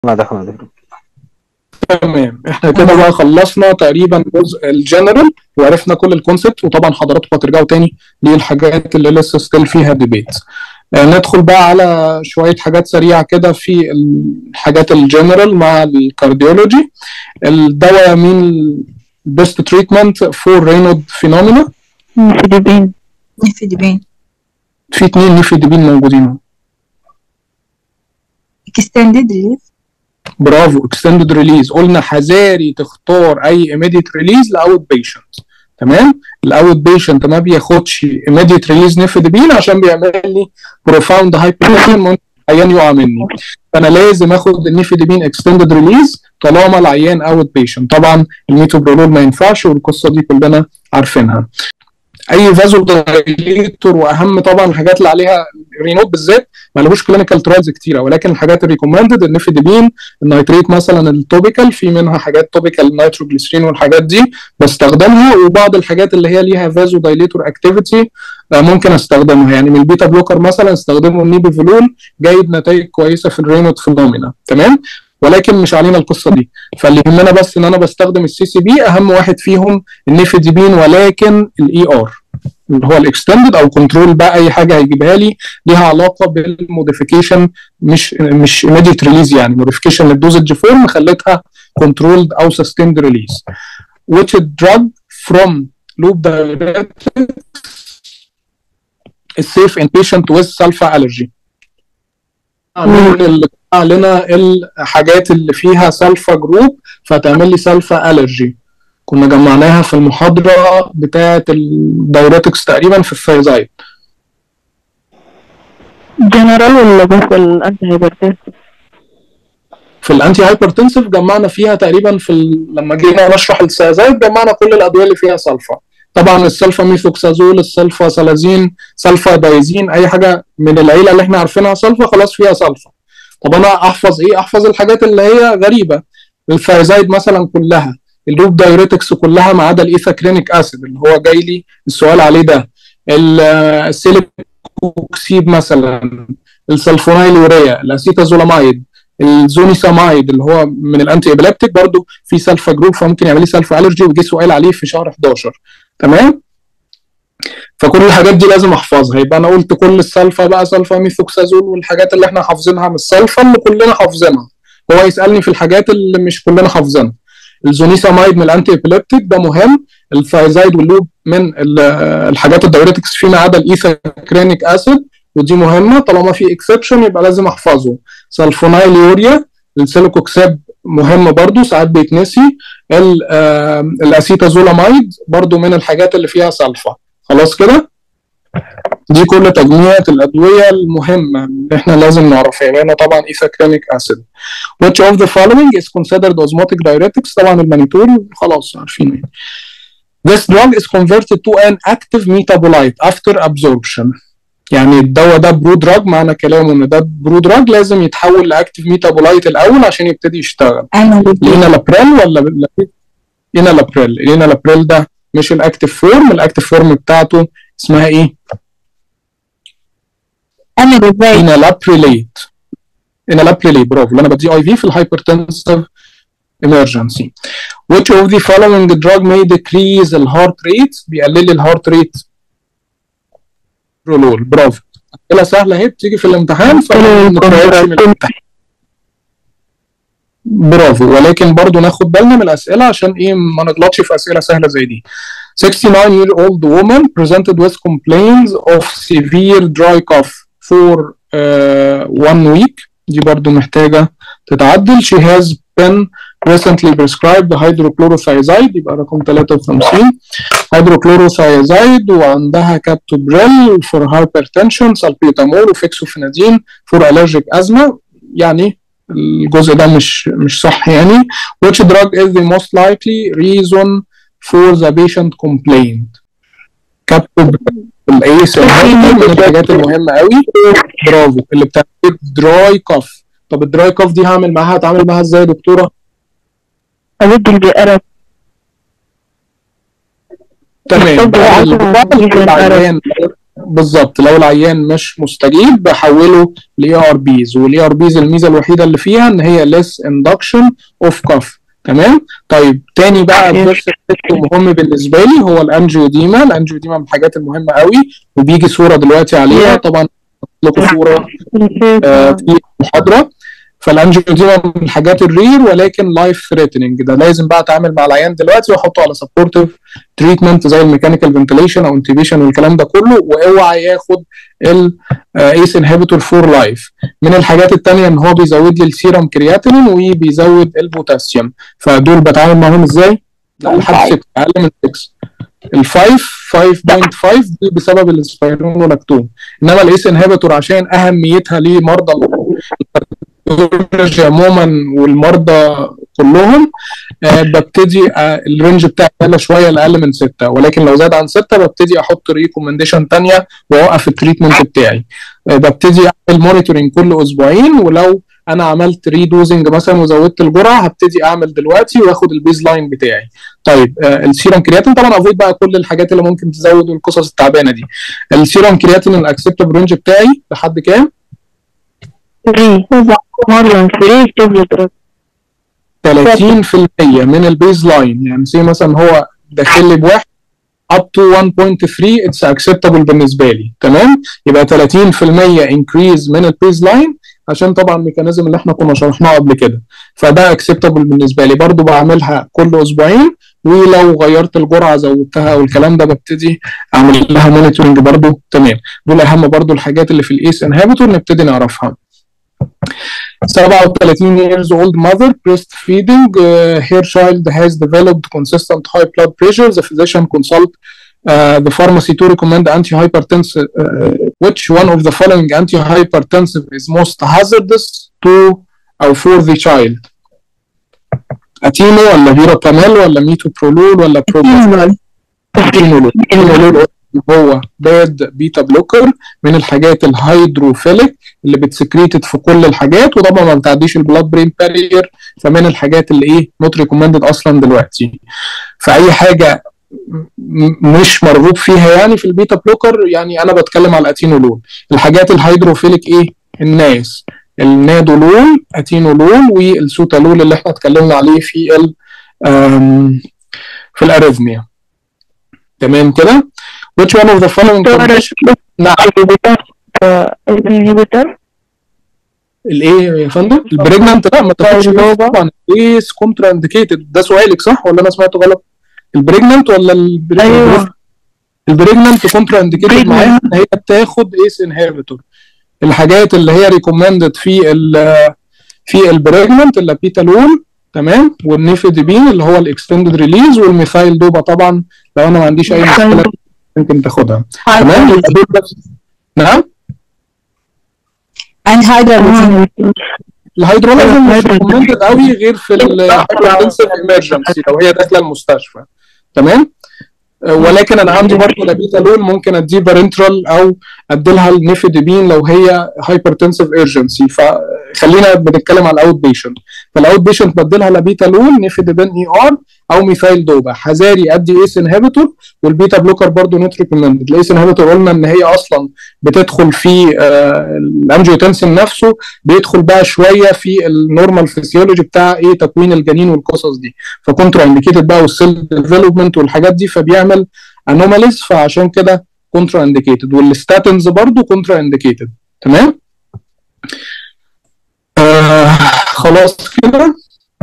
ما دخلنا دخلنا تمام احنا كده بقى خلصنا تقريبا جزء الجنرال وعرفنا كل الكونسبت وطبعا حضراتكم هترجعوا تاني للحاجات اللي لسه ستيل فيها ديبيت ندخل بقى على شويه حاجات سريعه كده في الحاجات الجنرال مع الكارديولوجي الدواء مين بيست تريتمنت فور رينود فينومينا نيفيديبين نيفيدبين في اتنين نيفيدبين موجودين اهو. اكستندد ريليف برافو اكستندد ريليز قلنا حذاري تختار اي immediate ريليز لاوت بيشنت تمام الاوت بيشنت ما بياخدش immediate ريليز نيفيدبين عشان بيعمل لي بروفاوند هايبرتنشن ممكن العيان يقع مني فانا لازم اخد النيفيدبين اكستندد ريليز طالما العيان اوت بيشنت طبعا الميتوبرولول ما ينفعش والقصه دي كلنا عارفينها اي فازو دايليتور واهم طبعا الحاجات اللي عليها رينوت بالذات ما لهوش كلينيكال ترايلز كتيره ولكن الحاجات الريكومندد النيفيدبين النيتريت مثلا التوبيكال في منها حاجات توبيكال نيتروجليسرين والحاجات دي بستخدمها وبعض الحاجات اللي هي ليها فازو دايليتور اكتيفيتي ممكن استخدمها يعني من البيتا بلوكر مثلا استخدمه النيبيفولون جايب نتائج كويسه في الرينوت فينومينا تمام ولكن مش علينا القصه دي فاللي يهمنا بس ان انا بستخدم السي سي بي اهم واحد فيهم النيفيدبين ولكن الاي ار اللي هو الاكستندد او كنترول بقى اي حاجه هيجيبها لي ليها علاقه بالموديفيكيشن مش مش immediate ريليز يعني موديفيكيشن للدوزج فورم خلتها كنترولد او سستيند ريليز which drug from loop diuretics is safe in patient with sulfa allergy من اللي لنا الحاجات اللي فيها سلفا جروب فتعمل لي سلفا الرجي كنا جمعناها في المحاضره بتاعه الدايوريتكس تقريبا في الثايزايد جنرال ولا بس الانتي هايبرتنسيف في الانتي هايبرتنسيف جمعنا فيها تقريبا في ال... لما جينا نشرح الثايزايد جمعنا كل الادويه اللي فيها سلفا طبعا السلفا ميثوكسازول السلفا سلازين سلفا دايزين اي حاجه من العيله اللي احنا عارفينها سلفا خلاص فيها سلفا طب انا احفظ ايه احفظ الحاجات اللي هي غريبه الثايزايد مثلا كلها اللوب دايوريتكس كلها ما عدا الايثاكرينيك اسيد اللي هو جاي لي السؤال عليه ده السيليكوكسيد مثلا السلفونايل يوريا الاسيتازولامايد الزونيسامايد اللي هو من الانتي ابيليبتيك برضو في سلفا جروب فممكن يعمل لي سلفا الرجي وجي سؤال عليه في شهر 11 تمام فكل الحاجات دي لازم احفظها يبقى انا قلت كل السلفا بقى سلفا ميثوكسازول والحاجات اللي احنا حافظينها من السلفا اللي كلنا حافظينها هو يسالني في الحاجات اللي مش كلنا حافظينها الزونيسامايد من الانتي ابيليبتيك ده مهم الثايزايد واللوب من الحاجات الدايوريتكس فيما عدا الايثاكرينيك اسيد ودي مهمه طالما في اكسبشن يبقى لازم احفظه سلفونايل يوريا السيليكوكساب مهم برضو ساعات بيتنسي الاسيتازولامايد برضو من الحاجات اللي فيها سلفا خلاص كده دي كل تجميعة الأدوية المهمة اللي احنا لازم نعرفها يعني هنا طبعا ايثاكرينيك اسيد which of the following is considered osmotic diuretics طبعا المانيتول خلاص عارفين يعني This drug is converted to an active metabolite after absorption يعني الدواء ده برو دراج معنى كلامه ان ده برو دراج لازم يتحول لاكتيف ميتابولايت الاول عشان يبتدي يشتغل لينا لابريل ولا لينا لابريل لينا لابريل ده مش الاكتيف فورم الاكتيف فورم بتاعته اسمها ايه؟ لينا لابريليت لينا لابريليت برافو اللي انا بدي اي في في الهايبرتنسيف emergency which of the following drug may decrease الهارت ريت بيقلل لي الهارت ريت رولول برافو اسئله سهله اهي بتيجي في الامتحان فما نتخيلش من الامتحان برافو ولكن برضو ناخد بالنا من الاسئله عشان ايه ما نغلطش في اسئله سهله زي دي 69 year old woman presented with complaints of severe dry cough for uh, one week دي برضو محتاجه تتعدل she has been recently prescribed hydrochlorothiazide يبقى رقم 53 hydrochlorothiazide وعندها كابتوبريل for hypertension salbutamol وفيكسوفينازين for allergic asthma يعني الجزء ده مش مش صح يعني which drug is the most likely reason for the patient complaint كابتوبريل الايس من الحاجات المهمه قوي برافو اللي بتعمل دراي كاف طب الدراي كاف دي هعمل معاها هتعامل معاها ازاي يا دكتوره؟ أود البقرة تمام العيان بالظبط لو العيان مش مستجيب بحوله لاي ار بيز والاي ار بيز الميزه الوحيده اللي فيها ان هي ليس اندكشن اوف كف تمام طيب تاني بقى الدرس مهم بالنسبه لي هو الانجيوديما الانجيوديما من الحاجات المهمه قوي وبيجي صوره دلوقتي عليها طبعا لكم صوره آه في المحاضره فالانجيوديما من الحاجات الرير ولكن لايف ثريتنينج ده لازم بقى اتعامل مع العيان دلوقتي واحطه على سبورتيف تريتمنت زي الميكانيكال فنتيليشن او انتيبيشن والكلام ده كله واوعى ياخد الايس انهبيتور فور لايف من الحاجات الثانيه ان هو بيزود لي السيرم كرياتينين وبيزود البوتاسيوم فدول بتعامل معاهم ازاي؟ لا لحد 6 اقل من 6 ال 5 5.5 دي بسبب السبايرونولاكتون انما الايس انهبيتور عشان اهميتها لمرضى الكارديولوجي عموما والمرضى كلهم آه ببتدي آه الرينج بتاعي يعلى شويه لاقل من 6 ولكن لو زاد عن 6 ببتدي احط ريكومنديشن ثانيه واوقف التريتمنت بتاعي آه ببتدي اعمل مونيتورنج كل اسبوعين ولو انا عملت ريدوزنج مثلا وزودت الجرعه هبتدي اعمل دلوقتي واخد البيز لاين بتاعي طيب آه السيرم كرياتين طبعا افويد بقى كل الحاجات اللي ممكن تزود القصص التعبانه دي السيرم كرياتين الاكسبتبل رينج بتاعي لحد كام 3 مرة 3 تبلغ 30% من البيز لاين يعني زي مثلا هو داخل لي بواحد up to 1.3 اتس acceptable بالنسبه لي تمام يبقى 30% increase من البيز لاين عشان طبعا الميكانيزم اللي احنا كنا شرحناه قبل كده فده acceptable بالنسبه لي برضو بعملها كل اسبوعين ولو غيرت الجرعه زودتها او الكلام ده ببتدي اعمل لها مونيتورنج برضو تمام دول اهم برضو الحاجات اللي في الايس انهبيتور نبتدي نعرفها 37 years old mother breastfeeding uh, her child has developed consistent high blood pressure the physician consult uh, the pharmacy to recommend antihypertensive uh, which one of the following antihypertensive is most hazardous to or for the child اتينو ولا فيروباميل ولا ميتوبرولول ولا بروبرول اتينولول هو باد بيتا بلوكر من الحاجات الهيدروفيليك اللي بتسكريتد في كل الحاجات وطبعا ما بتعديش البلاد برين بارير فمن الحاجات اللي ايه نوت ريكومندد اصلا دلوقتي فاي حاجه مش مرغوب فيها يعني في البيتا بلوكر يعني انا بتكلم على الاتينولول الحاجات الهيدروفيليك ايه الناس النادولول اتينولول والسوتالول اللي احنا اتكلمنا عليه في ال في الاريثميا تمام كده which one of the following conditions نعم الانهبيتر الايه يا فندم البريجنانت لا ما تاخدش طبعا ايس كونترا انديكيتد ده سؤالك صح ولا انا سمعته غلط البريجنانت ولا ايوه البريجنانت كونترا انديكيتد معاها ان هي بتاخد ايس انهبيتور الحاجات اللي هي ريكومندد في ال في البريجنانت اللابيتالول تمام والنيفيديبين اللي هو الاكستندد ريليز والميثايل دوبا طبعا لو انا ما عنديش اي مشكله ممكن تاخدها تمام يبقى دول بس نعم انهايدرال الهيدروليزم مش ريكومندد قوي غير في الهايبرتنسيف ايمرجنسي لو هي داخله المستشفى تمام ولكن انا عندي برضه لابيتالول ممكن اديه بارنترال او ادي لها النيفيديبين لو هي هايبرتنسيف ايرجنسي فخلينا بنتكلم على الاوت بيشنت فالاوت بيشنت بدي لها لابيتالول نيفيديبين اي ار او ميثايل دوبا حذاري ادي ايس انهبيتور والبيتا بلوكر برضه نوت ريكومندد الايس انهبيتور قلنا ان هي اصلا بتدخل في آه الانجيوتنسين نفسه بيدخل بقى شويه في النورمال فيسيولوجي بتاع ايه تكوين الجنين والقصص دي فكونترا انديكيتد بقى والسيل ديفلوبمنت والحاجات دي فبيعمل انوماليز فعشان كده كونترا انديكيتد والستاتنز برضه كونترا انديكيتد تمام آه خلاص كده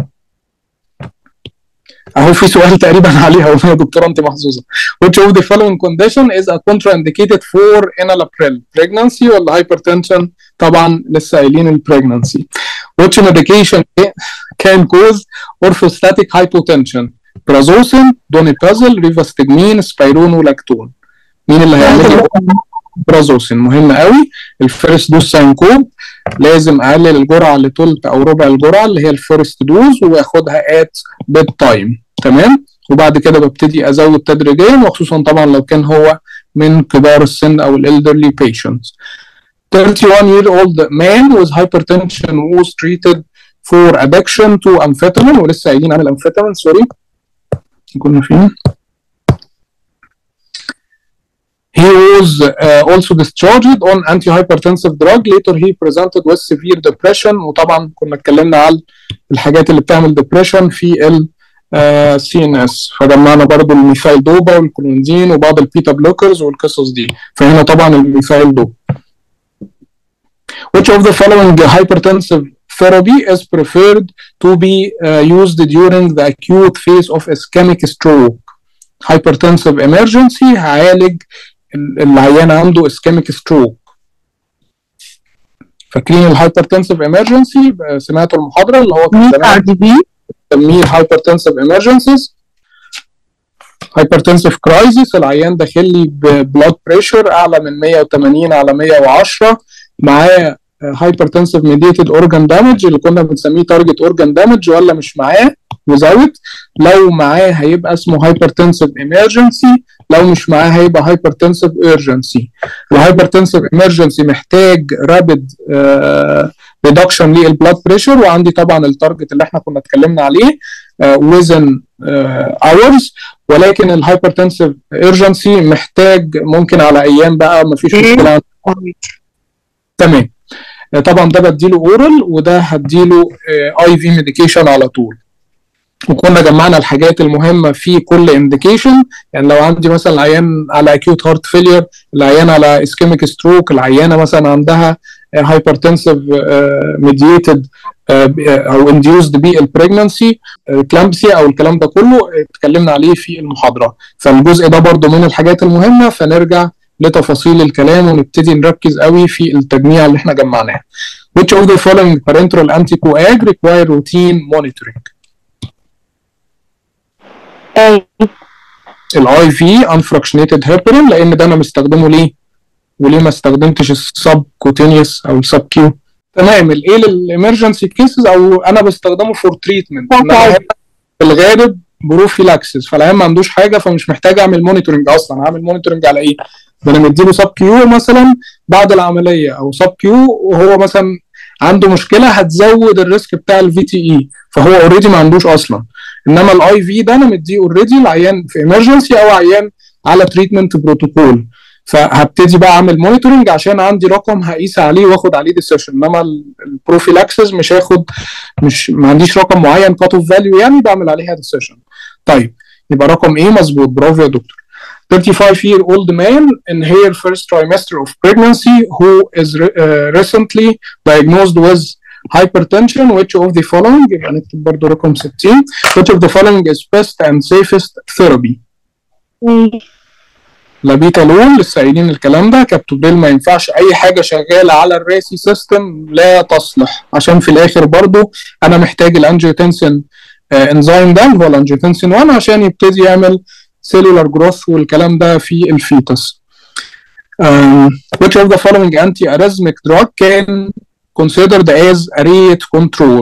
اهو في سؤال تقريبا عليها يا دكتوره انت محظوظه which of the following condition is a contraindicated for enalapril pregnancy ولا hypertension طبعا لسه قايلين البريجنانسي which medication can cause orthostatic hypotension برازوسين دونيبازل ريفاستجمين سبايرونولاكتون مين اللي هيعمل لي برازوسين مهم قوي الفيرست دوز ساينكوب لازم اقلل الجرعه لثلث او ربع الجرعه اللي هي الفيرست دوز واخدها ات بيد تايم تمام وبعد كده ببتدي ازود تدريجيا وخصوصا طبعا لو كان هو من كبار السن او الالدرلي patients 31 year old man with hypertension was treated for addiction to amphetamine ولسه قايلين عن الامفيتامين سوري كنا فين He was uh, also discharged on antihypertensive drug. Later he presented with severe depression وطبعا كنا اتكلمنا على الحاجات اللي بتعمل depression في ال سي ان اس فجمعنا برضو الميثايل دوبا والكلونزين وبعض البيتا بلوكرز والقصص دي فهنا طبعا الميثايل دوبا Which of the following hypertensive therapy is preferred to be uh, used during the acute phase of ischemic stroke? Hypertensive emergency هعالج ال- العيان عنده ischemic stroke. فاكرين الهايبرتنسيف emergency سمعتوا المحاضرة اللي هو كان ميت زمان ار دي بي بنسميه hypertensive emergencies hypertensive crisis العيان داخل لي ببلاد بريشر اعلى من 180 على 110 معاه hypertensive mediated organ damage اللي كنا بنسميه target organ damage ولا مش معاه without لو معاه هيبقى اسمه hypertensive emergency لو مش معاه هيبقى hypertensive urgency الهايبرتنسيف emergency محتاج rapid uh, ريدكشن للبلاد بريشر وعندي طبعا التارجت اللي احنا كنا اتكلمنا عليه وزن اورز ولكن الهايبرتنسيف ايرجنسي محتاج ممكن على ايام بقى ما فيش إيه؟ مشكله تمام آه، طبعا ده بديله اورال وده هديله اي في ميديكيشن على طول وكنا جمعنا الحاجات المهمه في كل انديكيشن يعني لو عندي مثلا العيان على اكيوت هارت فيلير العيان على اسكيميك ستروك العيانه مثلا عندها هايبرتنسيف ميدييتد او انديوزد بالبريجنسي كلامبسي او الكلام ده كله اتكلمنا عليه في المحاضره فالجزء ده برضو من الحاجات المهمه فنرجع لتفاصيل الكلام ونبتدي نركز قوي في التجميع اللي احنا جمعناها which of the following parenteral anticoag require routine monitoring اي الاي في unfractionated heparin لان ده انا مستخدمه ليه وليه ما استخدمتش السب كوتينيوس او السب كيو تمام الايه للامرجنسي كيسز او انا بستخدمه فور تريتمنت في الغالب بروفيلاكسس فالعيان ما عندوش حاجه فمش محتاج اعمل مونيتورنج اصلا هعمل مونيتورنج على ايه؟ ده انا مديله سب كيو مثلا بعد العمليه او سب كيو وهو مثلا عنده مشكله هتزود الريسك بتاع الفي تي اي فهو اوريدي ما عندوش اصلا انما الاي في ده انا مديه اوريدي العيان في ايمرجنسي او عيان على تريتمنت بروتوكول فهبتدي بقى اعمل مونيتورنج عشان عندي رقم هقيس عليه واخد عليه ديسيشن انما البروفيلاكسس مش هاخد مش ما عنديش رقم معين كات اوف فاليو يعني بعمل عليها ديسيشن طيب يبقى رقم ايه مظبوط برافو يا دكتور 35 year old man in her first trimester of pregnancy who is re- uh, recently diagnosed with hypertension which of the following يبقى نكتب برضه رقم 60 which of the following is best and safest therapy لابيتالون لسه قايلين الكلام ده كابتوبريل ما ينفعش اي حاجه شغاله على الراسي سيستم لا تصلح عشان في الاخر برضو انا محتاج الانجيوتنسين آه انزيم ده اللي هو الانجيوتنسين 1 عشان يبتدي يعمل سيلولار جروث والكلام ده في الفيتس um, which of the following anti-arrhythmic drug can considered as a rate control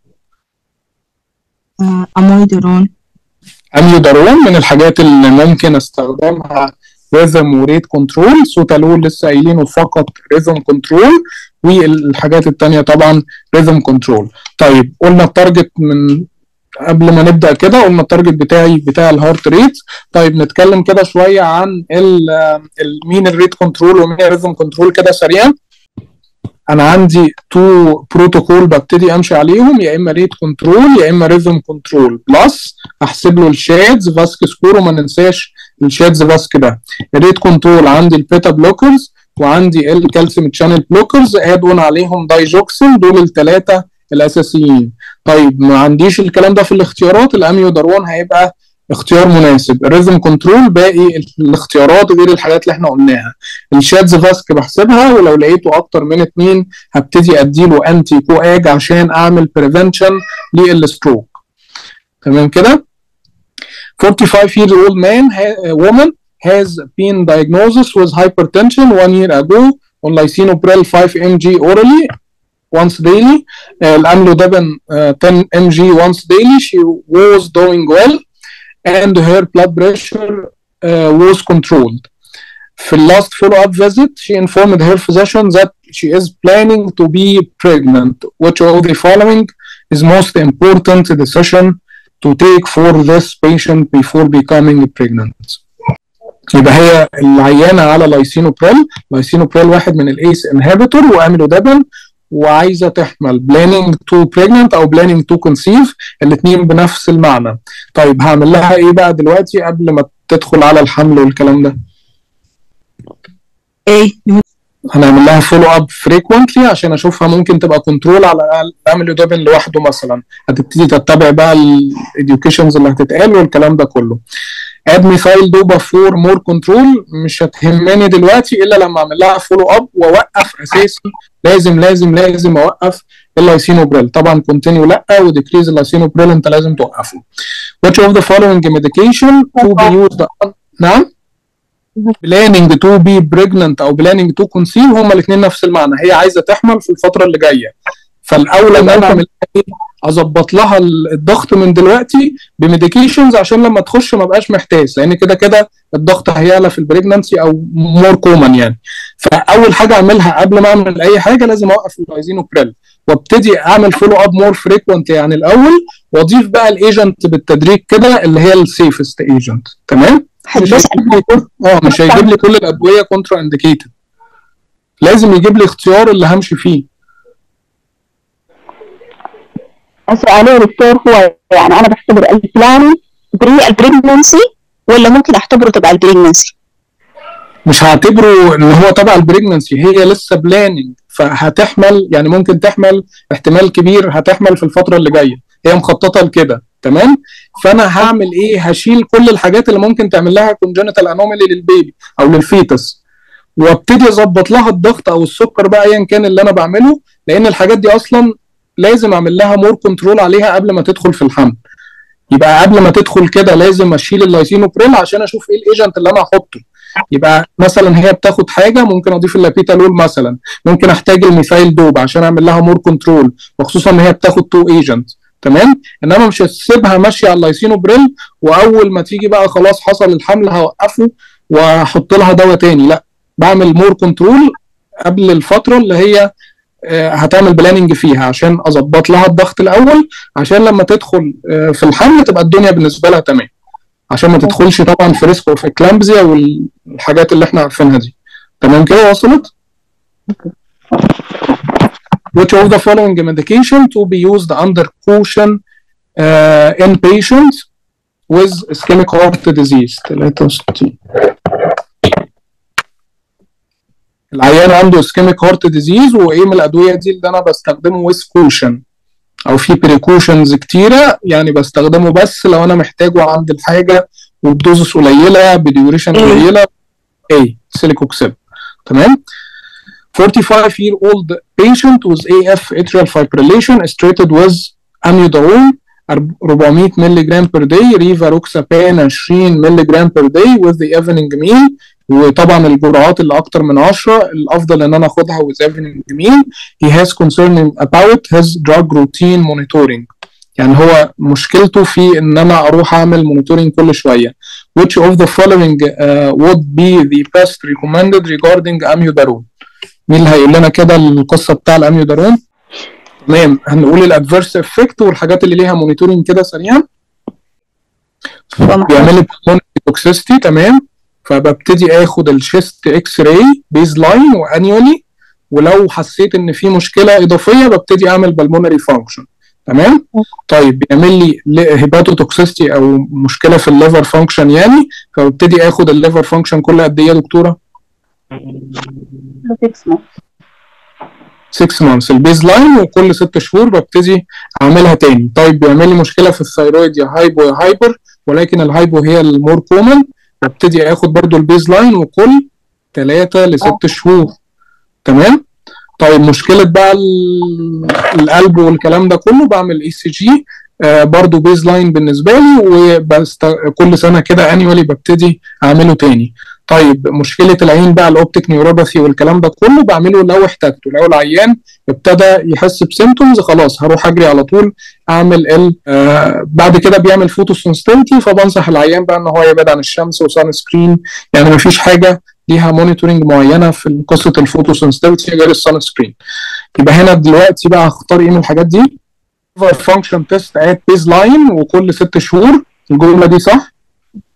امويدرون اميودارون من الحاجات اللي ممكن استخدمها ريزم وريت كنترول سوتالول لسه قايلينه فقط ريزم كنترول والحاجات التانية طبعا ريزم كنترول طيب قلنا التارجت من قبل ما نبدا كده قلنا التارجت بتاعي بتاع الهارت ريت طيب نتكلم كده شويه عن ال ال مين الريت كنترول ومين الريزم كنترول كده سريعا انا عندي تو بروتوكول ببتدي امشي عليهم يا اما ريت كنترول يا اما ريزم كنترول بلس احسب له الشادز فاسك سكور وما ننساش الشادز فاسك ده الريت كنترول عندي البيتا بلوكرز وعندي الكالسيوم تشانل بلوكرز اد اون عليهم دايجوكسين دول الثلاثه الاساسيين طيب ما عنديش الكلام ده في الاختيارات الاميودارون هيبقى اختيار مناسب الريزم كنترول باقي الاختيارات غير الحاجات اللي احنا قلناها الشادز فاسك بحسبها ولو لقيته اكتر من اتنين هبتدي اديله انتي كو اج عشان اعمل بريفنشن للستروك تمام كده 45 year old man ha- woman has been diagnosed with hypertension one year ago on lisinopril 5 mg orally once daily uh, الاملودابين uh, 10 mg once daily she was doing well and her blood pressure uh, was controlled في last follow-up visit she informed her physician that she is planning to be pregnant which of the following is most important decision to take for this patient before becoming pregnant يبقى هي العيانه على لايسينوبريل لايسينوبريل واحد من الايس انهبيتور واميلودابين وعايزه تحمل بلاننج تو بريجننت او بلاننج تو كونسيف الاثنين بنفس المعنى طيب هعمل لها ايه بقى دلوقتي قبل ما تدخل على الحمل والكلام ده ايه هنعمل لها فولو اب فريكوينتلي عشان اشوفها ممكن تبقى كنترول على الاميلودوبين لوحده مثلا هتبتدي تتبع بقى الاديوكيشنز اللي هتتقال والكلام ده كله اد ميثايل دوبا فور مور كنترول مش هتهمني دلوقتي الا لما اعمل لها فولو اب واوقف اساسي لازم لازم لازم اوقف اللايسينوبريل طبعا كونتينيو لا وديكريز اللايسينوبريل انت لازم توقفه which of the following medication to be used نعم planning to be pregnant او planning to conceive هما الاثنين نفس المعنى هي عايزه تحمل في الفتره اللي جايه فالاولى ان انا اعمل ايه اظبط لها الضغط من دلوقتي بميديكيشنز عشان لما تخش ما بقاش محتاج لان كده كده الضغط هيعلى في البريجنانسي او مور كومن يعني فاول حاجه اعملها قبل ما اعمل اي حاجه لازم اوقف اللايزينوبريل وابتدي اعمل فولو اب مور فريكوينت يعني الاول واضيف بقى الايجنت بالتدريج كده اللي هي السيفست ايجنت تمام مش هيجيب لي كل اه مش هيجيب لي كل الادويه كونترا انديكيتد لازم يجيب لي اختيار اللي همشي فيه سؤالي يا دكتور هو يعني انا بختبر البلاني بري البريجننسي ولا ممكن اعتبره تبع البريجننسي؟ مش هعتبره ان هو تبع البريجننسي هي لسه بلاننج فهتحمل يعني ممكن تحمل احتمال كبير هتحمل في الفتره اللي جايه هي مخططه لكده تمام فانا هعمل ايه هشيل كل الحاجات اللي ممكن تعمل لها كونجنتال انومالي للبيبي او للفيتس وابتدي اظبط لها الضغط او السكر بقى ايا كان اللي انا بعمله لان الحاجات دي اصلا لازم اعمل لها مور كنترول عليها قبل ما تدخل في الحمل يبقى قبل ما تدخل كده لازم اشيل اللايسينوبريل عشان اشوف ايه الايجنت اللي انا هحطه يبقى مثلا هي بتاخد حاجه ممكن اضيف اللابيتالول مثلا ممكن احتاج الميثايل دوب عشان اعمل لها مور كنترول وخصوصا ان هي بتاخد تو ايجنت تمام انما مش هسيبها ماشيه على اللايسينوبريل واول ما تيجي بقى خلاص حصل الحمل هوقفه واحط لها دواء تاني لا بعمل مور كنترول قبل الفتره اللي هي هتعمل بلاننج فيها عشان اظبط لها الضغط الاول عشان لما تدخل في الحمل تبقى الدنيا بالنسبه لها تمام عشان ما تدخلش طبعا في ريسك اوف اكلامبزيا والحاجات اللي احنا عارفينها دي تمام كده وصلت؟ Which of the following medication to be used under caution uh, in patients with ischemic heart disease 63 العيان عنده اسكيميك هارت ديزيز وايه من الادويه دي اللي انا بستخدمه ويز كوشن او في بريكوشنز كتيره يعني بستخدمه بس لو انا محتاجه عند الحاجه وبدوزس قليله بديوريشن قليله اي سيليكوكسيب تمام 45 year old patient with AF atrial fibrillation is treated with amiodarone 400 مللي جرام بير داي ريفاروكسابان 20 مللي جرام بير داي with the evening meal وطبعا الجرعات اللي اكتر من 10 الافضل ان انا اخدها with evening meal he has concern about his drug routine monitoring يعني هو مشكلته في ان انا اروح اعمل مونيتورنج كل شويه which of the following uh, would be the best recommended regarding amiodarone مين اللي هيقول لنا كده القصه بتاع الاميودارون تمام هنقول الادفيرس افكت والحاجات اللي ليها مونيتورنج كده سريعا بيعمل لي توكسيستي تمام فببتدي اخد الشيست اكس راي بيز لاين وانيولي ولو حسيت ان في مشكله اضافيه ببتدي اعمل بالمونري فانكشن تمام طيب بيعمل لي هيباتو توكسيستي او مشكله في الليفر فانكشن يعني فببتدي اخد الليفر فانكشن كل قد ايه يا دكتوره 6 مانثs البيز لاين وكل 6 شهور ببتدي اعملها تاني طيب بيعمل لي مشكله في الثيرويد يا هايبو يا هايبر ولكن الهايبو هي المور كومن ببتدي اخد برضو البيز لاين وكل 3 ل 6 شهور تمام طيب مشكله بقى القلب والكلام ده كله بعمل اي سي جي آه برضو بيز لاين بالنسبه لي وبست كل سنه كده انيولي ببتدي اعمله تاني طيب مشكله العين بقى الاوبتيك نيوروباثي والكلام ده كله بعمله لو احتاجته لو العيان ابتدى يحس بسيمتومز خلاص هروح اجري على طول اعمل ال آه بعد كده بيعمل فوتو سنسيتيفيتي فبنصح العيان بقى ان هو يبعد عن الشمس وسان سكرين يعني مفيش حاجه ليها مونيتورنج معينه في قصه الفوتو سنسيتيفيتي غير السان سكرين يبقى هنا دلوقتي بقى هختار ايه من الحاجات دي فانكشن تيست ات بيز لاين وكل ست شهور الجمله دي صح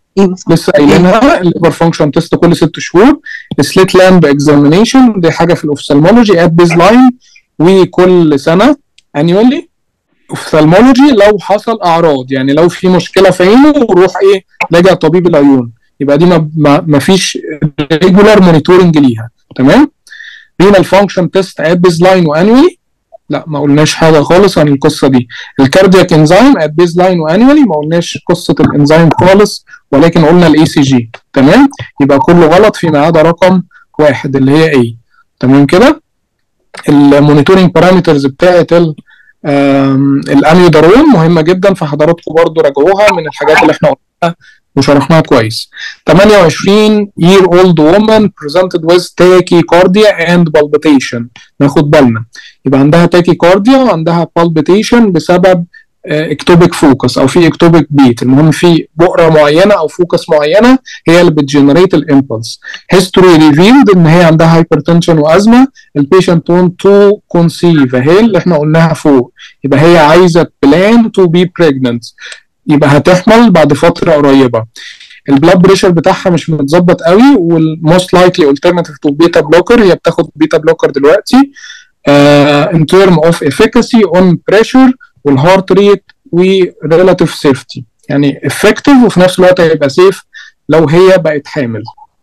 ايوه صح لسه قايلينها الليفر فانكشن تيست كل ست شهور سليت لامب اكزامينيشن دي حاجه في الاوفثالمولوجي ات بيز لاين وكل سنه انيولي اوفثالمولوجي لو حصل اعراض يعني لو في مشكله في عينه روح ايه راجع طبيب العيون يبقى دي ما, ما, ما فيش ريجولار مونيتورنج ليها تمام رينال فانكشن تيست ات بيز لاين وانيولي لا ما قلناش حاجه خالص عن القصه دي الكاردياك انزيم ات بيز لاين وانيولي ما قلناش قصه الانزيم خالص ولكن قلنا الاي سي جي تمام يبقى كله غلط فيما عدا رقم واحد اللي هي ايه تمام كده المونيتورنج بارامترز بتاعت ال الاميودارون مهمه جدا فحضراتكم برضو راجعوها من الحاجات اللي احنا قلناها وشرحناها كويس 28 year old woman presented with tachycardia and palpitation ناخد بالنا يبقى عندها tachycardia وعندها palpitation بسبب اكتوبيك فوكس او في اكتوبيك بيت المهم في بؤره معينه او فوكس معينه هي اللي بتجنريت الامبلس هيستوري ريفيلد ان هي عندها هايبرتنشن وازمه البيشنت وونت تو كونسيف اهي اللي احنا قلناها فوق يبقى هي عايزه بلان تو بي بريجننت يبقى هتحمل بعد فتره قريبه البلاد بريشر بتاعها مش متظبط قوي والموست لايكلي الترناتيف تو بيتا بلوكر هي بتاخد بيتا بلوكر دلوقتي ان ترم اوف افيكاسي اون بريشر والهارت ريت وريلاتيف سيفتي يعني افكتيف وفي نفس الوقت هيبقى سيف لو هي بقت حامل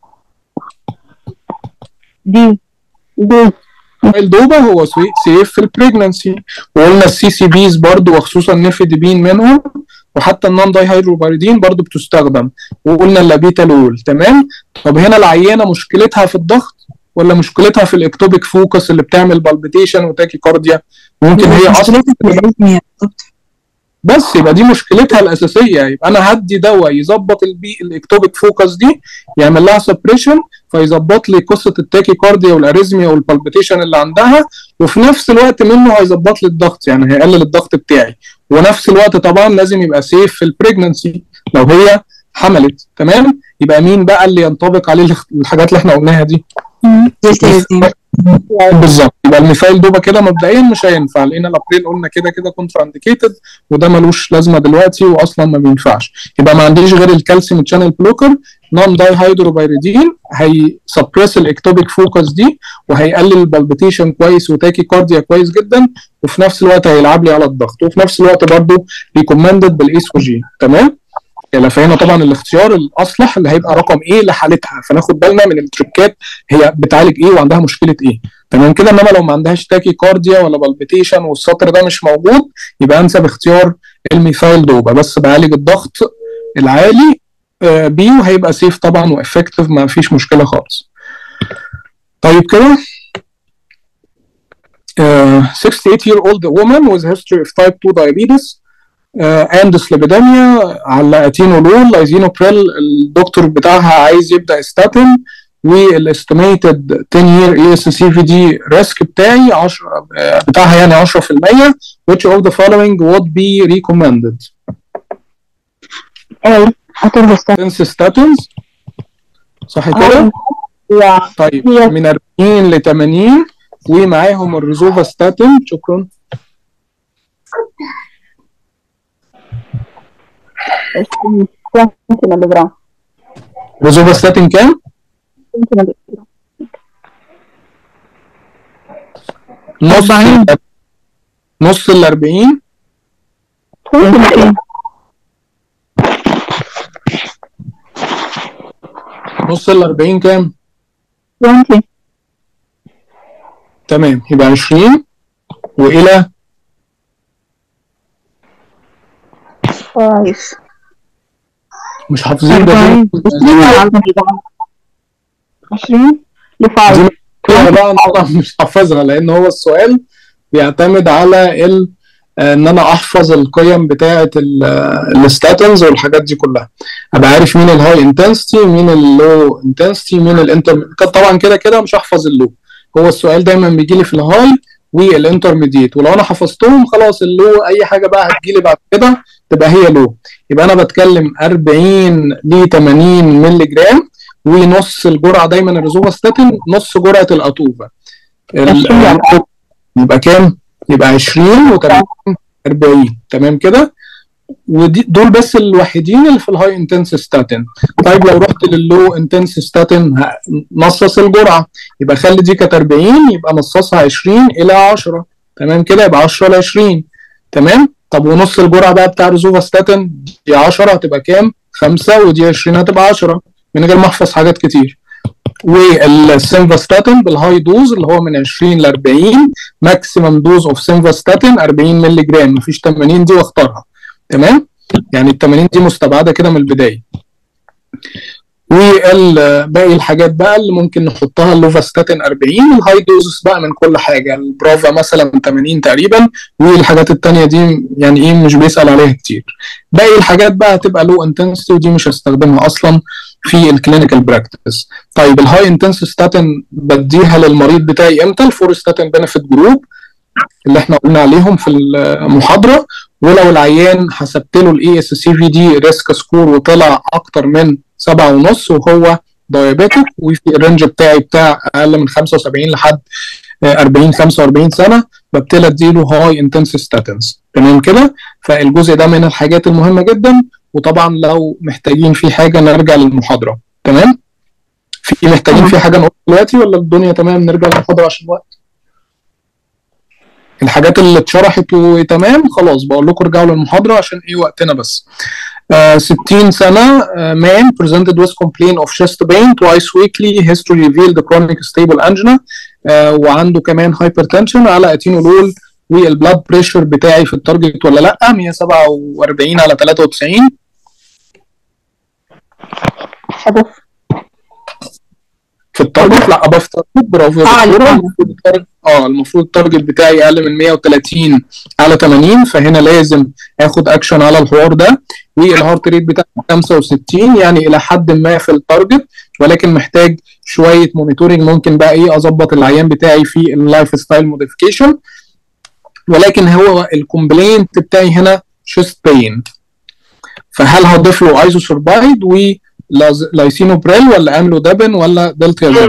دي دي الدوبة هو سيف في البريجننسي وقلنا السي سي بيز برضو وخصوصا نيفيدبين منهم وحتى النون داي هيدروباردين برضو بتستخدم وقلنا اللابيتالول تمام طب هنا العيانه مشكلتها في الضغط ولا مشكلتها في الاكتوبيك فوكس اللي بتعمل بالبيتيشن وتاكي كارديا ممكن هي اصلا الاريثميا بالظبط بس يبقى دي مشكلتها الاساسيه يبقى انا هدي دواء يظبط البي الاكتوبيك فوكس دي يعمل لها سبريشن فيظبط لي قصه التاكي كارديا والاريزميا والبالبيتيشن اللي عندها وفي نفس الوقت منه هيظبط لي الضغط يعني هيقلل الضغط بتاعي ونفس الوقت طبعا لازم يبقى سيف في البريجننسي لو هي حملت تمام يبقى مين بقى اللي ينطبق عليه الحاجات اللي احنا قلناها دي دلتازين بالظبط يبقى المثال دوبا كده مبدئيا مش هينفع لان الابريل قلنا كده كده كونترا انديكيتد وده ملوش لازمه دلوقتي واصلا ما بينفعش يبقى ما عنديش غير الكالسيوم تشانل بلوكر نون داي هيدروبيريدين هيسبريس الاكتوبيك فوكس دي وهيقلل البالبيتيشن كويس وتاكي كارديا كويس جدا وفي نفس الوقت هيلعب لي على الضغط وفي نفس الوقت برضه ريكومندد بالايسوجين تمام يعني فهنا طبعا الاختيار الاصلح اللي هيبقى رقم ايه لحالتها فناخد بالنا من التريكات هي بتعالج ايه وعندها مشكله ايه تمام كده انما لو ما عندهاش تاكي كارديا ولا بالبيتيشن والسطر ده مش موجود يبقى انسب اختيار الميثايل دوبا بس بعالج الضغط العالي آه بيه وهيبقى سيف طبعا وافكتيف ما فيش مشكله خالص طيب كده uh, 68 year old woman with history of type 2 diabetes اند سليبيديميا على اتينولول ايزينوبريل الدكتور بتاعها عايز يبدا ستاتين والاستيميتد 10 year اي اس سي في دي ريسك بتاعي 10 بتاعها يعني 10% which of the following would be recommended ايه هتنبسط since statins صح كده؟ يا طيب هي- من 40 ل 80 ومعاهم الريزوفا ستاتين شكرا 20 ملي جرام ريزوفا ستاتين كام؟ 20 ملي جرام نص أربعين. نص ال 40 20 ملي جرام نص ال 40 كام؟ 20 تمام يبقى 20 والى كويس مش حافظين ده أربعين. 20 لفايف دي انا بقى أنا طبعا مش حافظها لان هو السؤال بيعتمد على ال ان انا احفظ القيم بتاعه الستاتنز والحاجات دي كلها ابقى عارف مين الهاي انتنسيتي مين اللو انتنسيتي مين الانتر طبعا كده كده مش هحفظ اللو هو السؤال دايما بيجي لي في الهاي والانترميديت ولو انا حفظتهم خلاص اللو اي حاجه بقى هتجي لي بعد كده تبقى هي لو يبقى انا بتكلم 40 ل 80 مللي جرام ونص الجرعه دايما الريزوفاستاتين نص جرعه الاتوفا ال- 20. يبقى كام؟ يبقى 20 و 40 تمام كده؟ ودي دول بس الوحيدين اللي في الهاي انتنس ستاتين طيب لو رحت لللو انتنس ستاتين نصص الجرعه يبقى خلي دي كانت 40 يبقى نصصها 20 الى 10 تمام كده يبقى 10 ل 20 تمام طب ونص الجرعه بقى بتاع روزوفاستاتين دي 10 هتبقى كام؟ 5 ودي 20 هتبقى 10 من غير ما احفظ حاجات كتير والسيمفاستاتين بالهاي دوز اللي هو من 20 ل 40 ماكسيمم دوز اوف سيمفاستاتين 40 مللي جرام مفيش 80 دي واختارها تمام يعني ال 80 دي مستبعده كده من البدايه وباقي الحاجات بقى اللي ممكن نحطها اللوفاستاتين 40 الهاي دوزز بقى من كل حاجه البرافا مثلا 80 تقريبا والحاجات التانية دي يعني ايه مش بيسال عليها كتير باقي الحاجات بقى هتبقى لو انتنسيتي ودي مش هستخدمها اصلا في الكلينيكال براكتس طيب الهاي انتنسيتي ستاتين بديها للمريض بتاعي امتى الفورستاتين بنفيت جروب اللي احنا قلنا عليهم في المحاضره ولو العيان حسبت له الاي اس سي في دي ريسك سكور وطلع اكتر من سبعة ونص وهو دايابيتك وفي الرينج بتاعي بتاع اقل من 75 لحد 40 45 سنه ببتدي اديله هاي انتنس ستاتنز تمام كده فالجزء ده من الحاجات المهمه جدا وطبعا لو محتاجين فيه حاجه نرجع للمحاضره تمام في محتاجين فيه حاجه نقول دلوقتي ولا الدنيا تمام نرجع للمحاضره عشان الوقت الحاجات اللي اتشرحت وتمام خلاص بقول لكم ارجعوا للمحاضره عشان ايه وقتنا بس uh, 60 سنه uh, man presented with complaint of chest pain twice weekly history revealed chronic stable angina uh, وعنده كمان hypertension على اتينولول والبلاد بريشر بتاعي في التارجت ولا لا 147 على 93 حدث في التارجت لا اباف تارجت برافو يا آه، دكتوره آه. المفروض التارجت اه المفروض التارجت بتاعي اقل من 130 على 80 فهنا لازم اخد اكشن على الحوار ده والهارت ريت بتاعي 65 يعني الى حد ما في التارجت ولكن محتاج شويه مونيتورنج ممكن بقى ايه اظبط العيان بتاعي في اللايف ستايل موديفيكيشن ولكن هو الكومبلينت بتاعي هنا شيست بين فهل هضيف له ايزوسوربايد ولايسينوبريل ولا املودابين ولا دلتيازين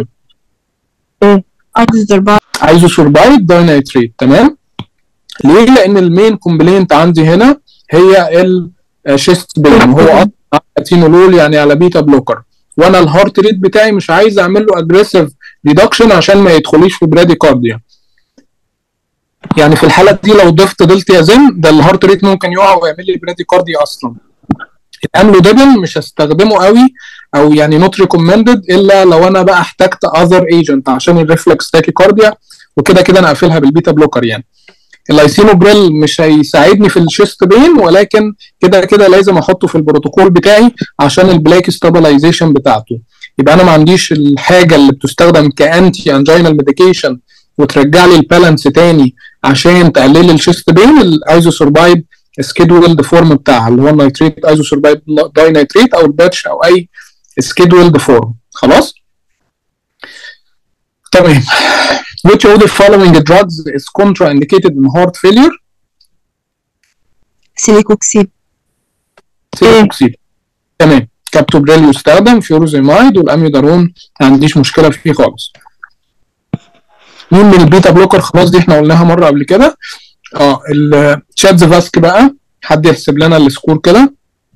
أكثر بعض ايزوسوربايد داينايتريت تمام ليه لان المين كومبلينت عندي هنا هي الشيست بين وهو اتينولول يعني على بيتا بلوكر وانا الهارت ريت بتاعي مش عايز اعمل له اجريسيف ريدكشن عشان ما يدخليش في براديكارديا يعني في الحاله دي لو ضفت دلتيازين ده الهارت ريت ممكن يقع ويعمل لي براديكارديا اصلا الاملودابين مش هستخدمه قوي او يعني نوت ريكومندد الا لو انا بقى احتجت اذر ايجنت عشان الريفلكس تاكيكارديا وكده كده انا قافلها بالبيتا بلوكر يعني اللايسينوبريل مش هيساعدني في الشيست بين ولكن كده كده لازم احطه في البروتوكول بتاعي عشان البلاك ستابلايزيشن بتاعته يبقى انا ما عنديش الحاجه اللي بتستخدم كانتي انجينال ميديكيشن وترجع لي البالانس تاني عشان تقلل لي الشيست بين الايزوسوربايد سكيدولد فورم بتاعها اللي هو النيتريت ايزوسوربايد داي نيتريت او الباتش او اي سكيدولد فورم خلاص تمام which of the following drugs is contraindicated in heart failure سيليكوكسيد سيلوكسيد تمام كابتوبريل يستخدم فيوروزيمايد والاميودارون ما عنديش مشكله فيه خالص مين من البيتا بلوكر خلاص دي احنا قلناها مره قبل كده اه الشاتز فاسك بقى حد يحسب لنا السكور كده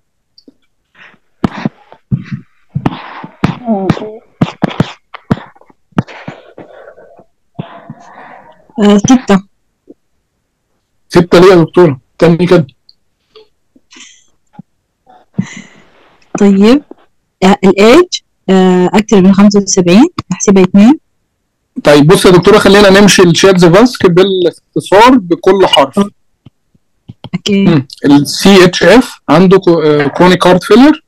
آه، ستة ستة ليه يا دكتوره تاني كده طيب آه، الإيج آه، أكثر من خمسة وسبعين أحسبها اثنين طيب بص يا دكتوره خلينا نمشي الشاتز فاسك بالاختصار بكل حرف أوكي السي اتش اف عنده كرونيك هارت فيلير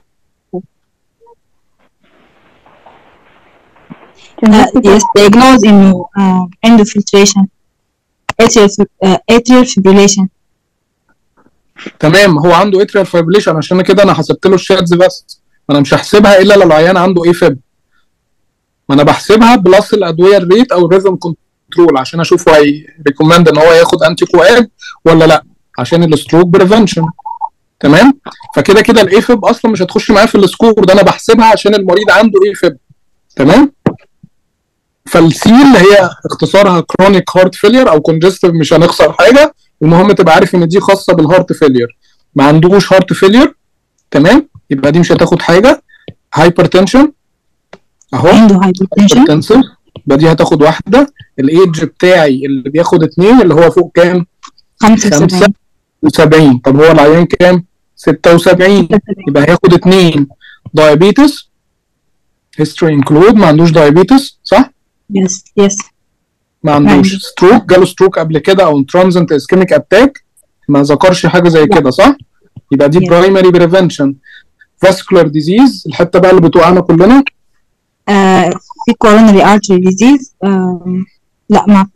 آه، yes diagnose إنه آه، عنده filtration atrial fib- آه، atrial fibrillation تمام هو عنده اتريال فايبريشن عشان كده انا حسبت له الشاتز بس انا مش هحسبها الا لو العيان عنده ايه فيب ما انا بحسبها بلس الادويه الريت او الريزم كنترول عشان اشوف هو ريكومند ان هو ياخد انتي كواج ولا لا عشان الستروك بريفنشن تمام فكده كده الاي فيب اصلا مش هتخش معايا في السكور ده انا بحسبها عشان المريض عنده ايه فيب تمام فالسي اللي هي اختصارها كرونيك هارت فيلير او كونجستيف مش هنخسر حاجه المهم تبقى عارف ان دي خاصه بالهارت فيلير ما عندوش هارت فيلير تمام يبقى دي مش هتاخد حاجه هايبرتنشن اهو عنده هايبرتنشن هايبرتنسف يبقى دي هتاخد واحده الايدج بتاعي اللي بياخد اتنين اللي هو فوق كام؟ 75 75 طب هو العيان كام؟ 76 يبقى هياخد اتنين دايابيتس هيستوري انكلود ما عندوش دايابيتس صح؟ يس يس ما عندوش عنده. ستروك جاله ستروك قبل كده او ترانزنت اسكيميك اتاك ما ذكرش حاجه زي كده صح؟ يبقى دي Yes. برايمري بريفنشن فاسكولار ديزيز الحته بقى اللي بتوقعنا كلنا آه في coronary artery disease آه لا ما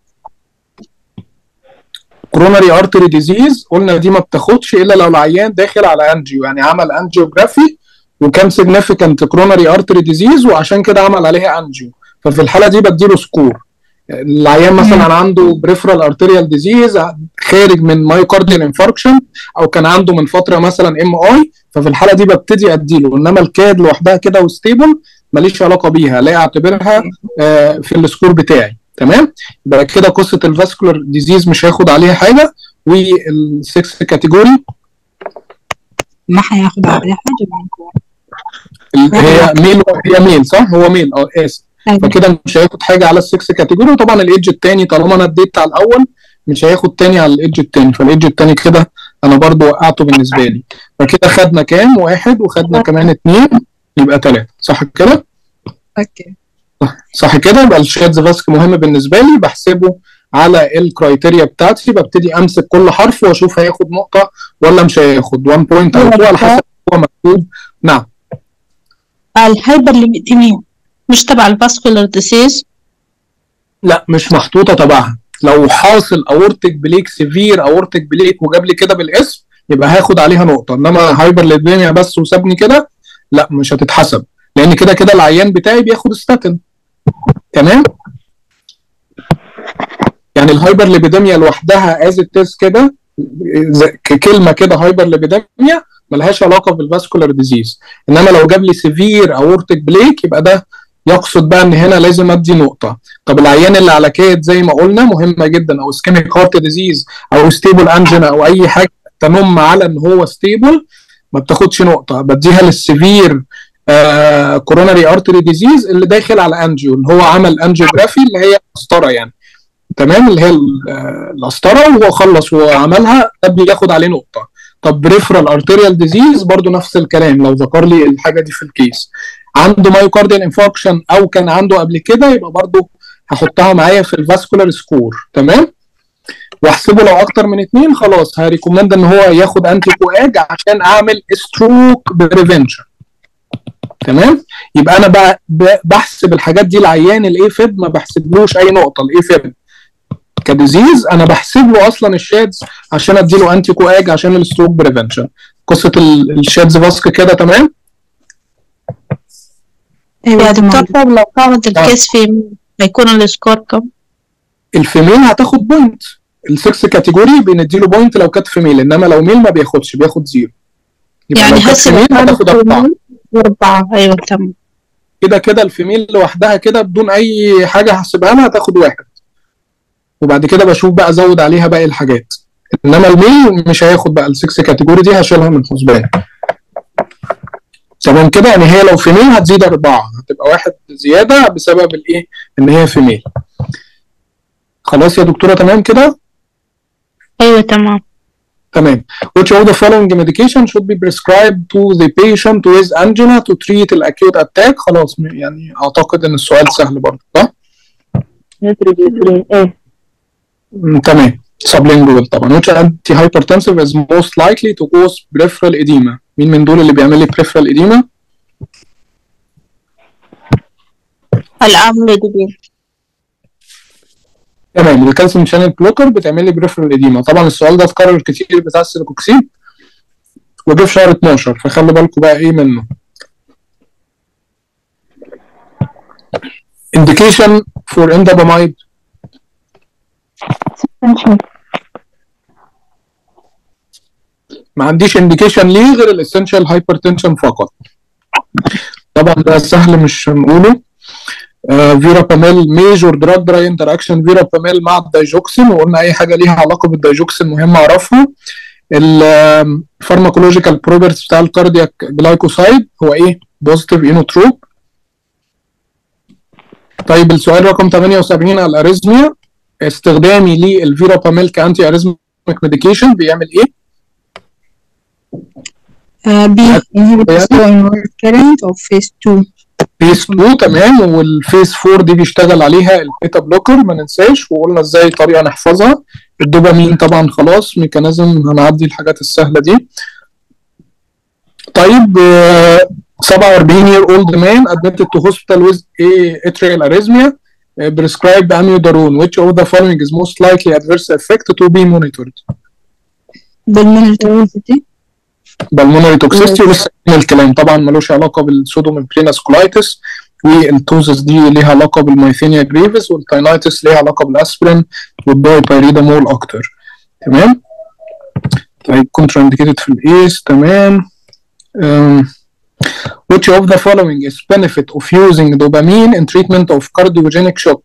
كوروناري ارتري ديزيز قلنا دي ما بتاخدش الا لو العيان داخل على انجيو يعني عمل انجيوجرافي وكان سيجنيفيكانت كوروناري ارتري ديزيز وعشان كده عمل عليها انجيو ففي الحاله دي بديله سكور العيان مثلا عنده بريفرال ارتريال ديزيز خارج من مايوكارديال انفاركشن او كان عنده من فتره مثلا ام اي ففي الحاله دي ببتدي اديله انما الكاد لوحدها كده وستيبل ماليش علاقه بيها لا اعتبرها آه، في السكور بتاعي تمام يبقى كده قصه الفاسكولار ديزيز مش هياخد عليها حاجه والسكس كاتيجوري ما حياخد عليها حاجة معكم هي ميل هي ميل صح هو ميل اه اسف فكده مش هياخد حاجه على السكس كاتيجوري وطبعا الايدج التاني طالما انا اديت على الاول مش هياخد تاني على الايدج التاني فالايدج التاني كده انا برضو وقعته بالنسبه لي فكده خدنا كام واحد وخدنا كمان اتنين يبقى تلاته صح كده اوكي صح كده يبقى الشادز فاسك مهم بالنسبه لي بحسبه على الكرايتيريا بتاعتي ببتدي امسك كل حرف واشوف هياخد نقطه ولا مش هياخد 1 بوينت او 2 على حسب هو مكتوب نعم الهايبر ليبيديميا مش تبع الفاسكولار ديسيز لا مش محطوطه تبعها لو حاصل اورتك بليك سيفير اورتك بليك وجاب لي كده بالاسم يبقى هاخد عليها نقطه انما هايبر ليبيديميا بس وسابني كده لا مش هتتحسب لان كده كده العيان بتاعي بياخد ستاتين تمام يعني الهايبر ليبيديميا لوحدها از تيست كده زي- ككلمه كده هايبر ليبيديميا ملهاش علاقه بالفاسكولار ديزيز انما لو جاب لي سيفير اورتك بليك يبقى ده يقصد بقى ان هنا لازم ادي نقطه طب العيان اللي على كاد زي ما قلنا مهمه جدا او اسكيميك هارت ديزيز او ستيبل انجينا او اي حاجه تنم على ان هو ستيبل ما بتاخدش نقطه بديها للسيفير آه كوروناري ارتري ديزيز اللي داخل على انجيو اللي هو عمل انجيوجرافي اللي هي قسطره يعني تمام اللي هي ال- آه، القسطره وهو خلص وعملها ده بياخد عليه نقطه طب بريفرال ارتريال ديزيز برضو نفس الكلام لو ذكر لي الحاجه دي في الكيس عنده مايوكارديال انفاركشن او كان عنده قبل كده يبقى برضو هحطها معايا في الفاسكولار سكور تمام واحسبه لو اكتر من اتنين خلاص هريكومند ان هو ياخد انتي كواج عشان اعمل ستروك بريفنشن تمام يبقى انا بقى ب- بحسب الحاجات دي العيان الاي فيب ما بحسبلوش اي نقطه الاي فيب كديزيز انا بحسب له اصلا الشادز عشان اديله انتي كواج عشان الستروك بريفنشن قصه ال- الشادز فاسك كده تمام ايوه يا تمام دكتور طب لو كانت الكيس في هيكون السكور كم؟ الفيميل هتاخد بوينت السكس كاتيجوري بنديله بوينت لو كانت فيميل انما لو ميل ما بياخدش بياخد زيرو يبقى يعني لو كانت هسه فيميل هتاخد اربعه أربعة أيوة تمام كده كده الفيميل لوحدها كده بدون اي حاجه هحسبها لها هتاخد واحد وبعد كده بشوف بقى ازود عليها باقي الحاجات انما الميل مش هياخد بقى السكس كاتيجوري دي هشيلها من الحسبان تمام كده يعني هي لو فيميل هتزيد اربعه هتبقى واحد زياده بسبب الايه ان هي فيميل خلاص يا دكتوره تمام كده أيوة تمام تمام which of the following medication should be prescribed to the patient with angina to treat the acute attack خلاص م- يعني اعتقد ان السؤال سهل برضه صح؟ نيتروجليسرين ايه مم، تمام sublingual طبعا which antihypertensive is most likely to cause peripheral edema مين من دول اللي بيعمل لي peripheral edema؟ الأملوديبين تمام الكالسيوم شانل بلوكر بتعمل لي بريفرال اديما طبعا السؤال ده اتكرر كتير بتاع السيلوكوكسيد وجه في شهر 12 فخلي بالكم بقى ايه منه indication for endopamide ما عنديش indication ليه غير الاسينشال هايبرتنشن فقط طبعا ده سهل مش هنقوله فيرا باميل ميجور دراج دراي انتراكشن فيرا باميل مع الدايجوكسين وقلنا اي حاجه ليها علاقه بالدايجوكسين مهم اعرفها الفارماكولوجيكال بروبرتيز بتاع الكاردياك جلايكوسايد هو ايه بوزيتيف اينوتروب طيب السؤال رقم 78 على الاريزميا استخدامي للفيراباميل كانتي اريزميك ميديكيشن بيعمل ايه Uh, B. Inhibit slow inward current of phase 2. فيس 2 تمام والفيس 4 دي بيشتغل عليها البيتا بلوكر ما ننساش وقلنا ازاي طريقه نحفظها الدوبامين طبعا خلاص ميكانيزم هنعدي الحاجات السهله دي طيب آه، 47 year old man admitted to hospital with a atrial arrhythmia uh, prescribed amiodarone which of the following is most likely adverse effect to be monitored Pulmonary toxicity. بالمونري توكسيستي ولسه قايلين الكلام طبعا ملوش علاقه بالسودوميمبرينس كولايتس والتوزس دي ليها علاقه بالمايثينيا جريفس والتاينايتس ليها علاقه بالاسبرين والدايبيريدامول اكتر تمام طيب كونترا انديكيتد في الايس تمام um, which of the following is benefit of using dopamine in treatment of cardiogenic shock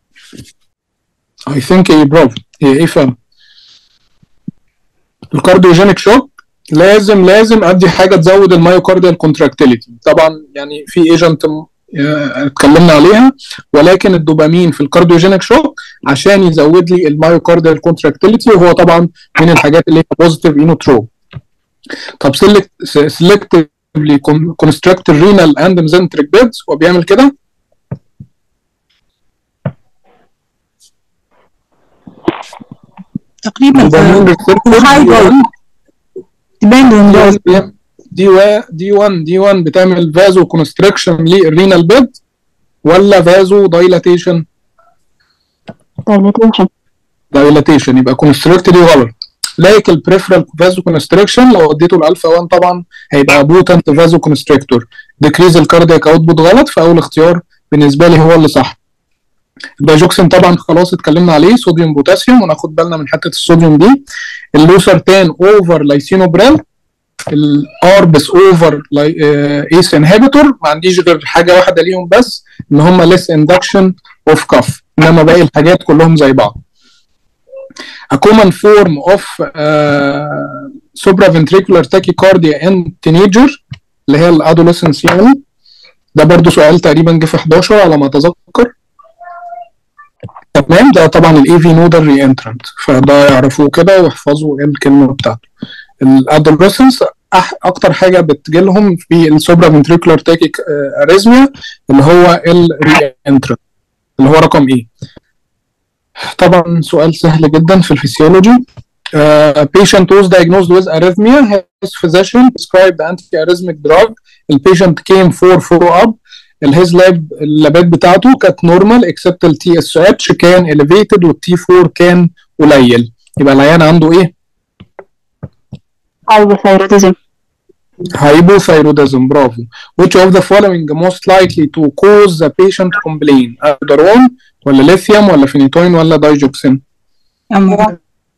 I think ايه برافو هي ايه فعلا الكارديوجينيك شوك لازم لازم ادي حاجه تزود المايوكارديال كونتراكتيليتي طبعا يعني في ايجنت اتكلمنا عليها ولكن الدوبامين في الكارديوجينيك شوك عشان يزود لي المايوكارديال كونتراكتيليتي وهو طبعا من الحاجات اللي هي بوزيتيف اينوتروب طب سيلكتفلي كونستراكت الرينال اند ميزنتريك بيدز هو بيعمل كده تقريبا دوبامين high dose. depend on dose. دي و دي 1 دي 1 بتعمل فازو كونستريكشن للرينال بيد ولا فازو دايلاتيشن dilatation دايلاتيشن يبقى كونستريكت دي غلط لايك البريفرال فازو كونستريكشن لو اديته الالفا 1 طبعا هيبقى بوتنت فازو كونستريكتور ديكريز الكاردياك اوتبوت غلط فاول اختيار بالنسبه لي هو اللي صح الدايجوكسين طبعا خلاص اتكلمنا عليه صوديوم بوتاسيوم وناخد بالنا من حته الصوديوم دي اللوسرتان اوفر لايسينوبريل الاربس اوفر ايس انهبيتور ما عنديش غير حاجه واحده ليهم بس ان هم ليس اندكشن اوف كف انما باقي الحاجات كلهم زي بعض A common form of uh, supraventricular tachycardia in teenager اللي هي الادوليسنس يعني ده برضو سؤال تقريبا جه في 11 على ما اتذكر تمام ده طبعا الاي في نودال ري انترنت فده يعرفوه كده ويحفظوا ايه الكلمه بتاعته الادوليسنس اكتر حاجه بتجيلهم في السوبرا فنتريكولار تاكيك اريزميا اللي هو الري انترنت اللي هو رقم ايه طبعا سؤال سهل جدا في الفسيولوجي Uh, patient was diagnosed with arrhythmia. His physician prescribed anti-arrhythmic drug. The patient came for follow-up. الهيز لاب اللابات بتاعته كانت نورمال اكسبت التي اس اتش كان elevated والتي 4 كان قليل يبقى العيان عنده ايه؟ hypothyroidism hypothyroidism برافو which of the following most likely to cause the patient complain aldosterone ولا lithium ولا phenytoin ولا digoxin أم-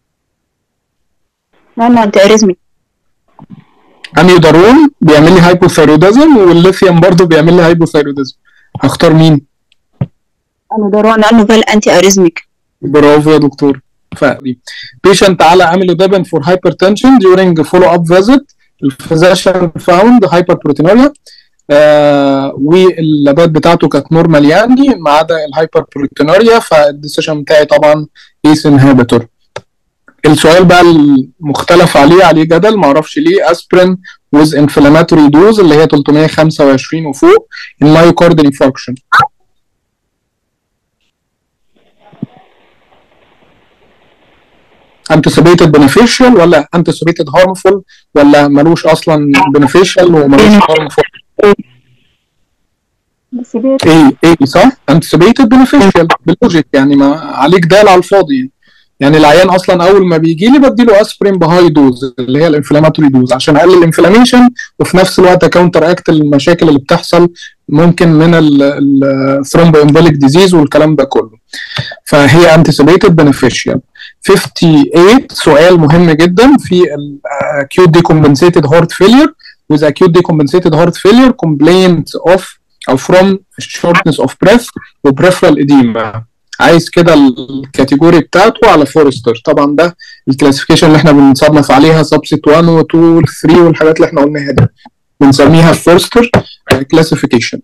لأنه أنت أريزمي اميودارون بيعمل لي هايبوثايروديزم والليثيوم برضو بيعمل لي هايبوثايروديزم هختار مين أنا درون لأنه بل أنتي أريزميك برافو يا دكتور فدي patient على amlodipine for hypertension during follow up visit الفيزيشن found hyperproteinuria آه واللابات بتاعته كانت نورمال يعني ما عدا الهايبر بروتينوريا فالديسيشن بتاعي طبعا ايس انهبيتور السؤال بقى المختلف عليه عليه جدل معرفش ليه اسبرين with inflammatory dose اللي هي 325 وفوق المايوكاردال انفاركشن anticipated beneficial ولا anticipated harmful ولا ملوش اصلا beneficial وملوش harmful بس بيت ايه ايه صح anticipated beneficial باللوجيك يعني ما عليك دال على الفاضي يعني العيان اصلا اول ما بيجي لي بديله اسبرين بهاي دوز اللي هي الانفلاماتوري دوز عشان اقلل الانفلاميشن وفي نفس الوقت اكونتر اكت المشاكل اللي بتحصل ممكن من الثرومبو امبوليك ديزيز والكلام ده كله فهي anticipated beneficial 58 سؤال مهم جدا في ال acute decompensated heart failure with acute decompensated heart failure complaint of او from shortness of breath و peripheral edema عايز كده الكاتيجوري بتاعته على فورستر طبعا ده الكلاسيفيكيشن اللي احنا بنصنف عليها سبسيت 1 و 2 و 3 والحاجات اللي احنا قلناها دي بنسميها فورستر كلاسيفيكيشن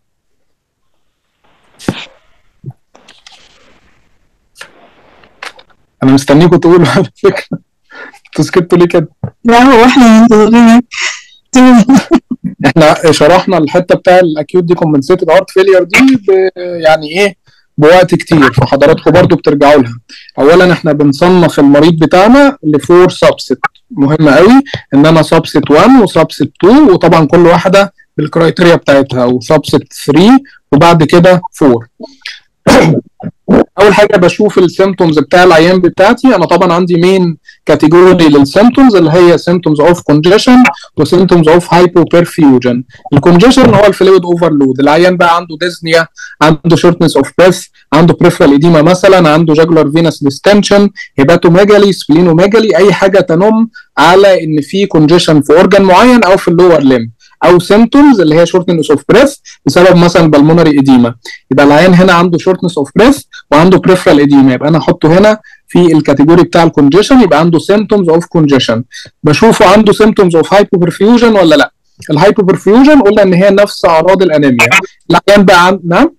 انا مستنيكم تقولوا على فكره انتوا سكتوا ليه كده لا هو احنا منتظرينك تقول. احنا شرحنا الحته بتاع الاكيوت دي كومبنسيتد هارت فيلير دي ب- يعني ايه بوقت كتير فحضراتكم برضو بترجعوا لها اولا احنا بنصنف المريض بتاعنا لفور سبست مهم قوي ان انا سبست 1 وسبست 2 وطبعا كل واحده بالكرايتيريا بتاعتها وسبست 3 وبعد كده 4 اول حاجه بشوف السيمتومز بتاع العيان بتاعتي انا طبعا عندي مين كاتيجوري للسيمتومز اللي هي سيمتومز اوف كونجيشن وسيمتومز اوف هايبوبرفيوجن الكونجيشن هو الفلويد اوفرلود العيان بقى عنده ديزنيا عنده شورتنس اوف بريث عنده بريفرال ايديما مثلا عنده جاجولار فينس ديستنشن هيباتوميجالي سبلينوميجالي اي حاجه تنم على ان في كونجيشن في اورجان معين او في اللور ليم او سيمتومز اللي هي شورتنس اوف بريث بسبب مثلا بالمونري ايديما يبقى العيان هنا عنده شورتنس اوف بريث وعنده بريفرال ايديما يبقى انا احطه هنا في الكاتيجوري بتاع الكونجيشن يبقى عنده سيمتومز اوف كونجيشن بشوفه عنده سيمتومز اوف هايبوبرفيوجن ولا لا الهايبوبرفيوجن قلنا ان هي نفس اعراض الانيميا العيان بقى عن... نعم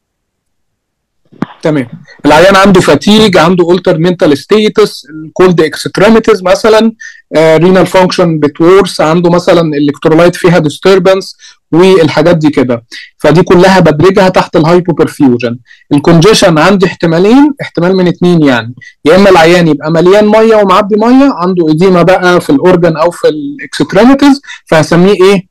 تمام العيان عنده فاتيج عنده اولتر منتال ستيتس الكولد اكستريميتيز مثلا رينال فانكشن بتورس عنده مثلا الكترولايت فيها ديستربنس والحاجات دي كده فدي كلها بدرجها تحت الهايبوبرفيوجن الكونجيشن عندي احتمالين احتمال من اتنين يعني يا اما العيان يبقى مليان ميه ومعبي ميه عنده اديمه بقى في الاورجن او في الاكستريميتيز فهسميه ايه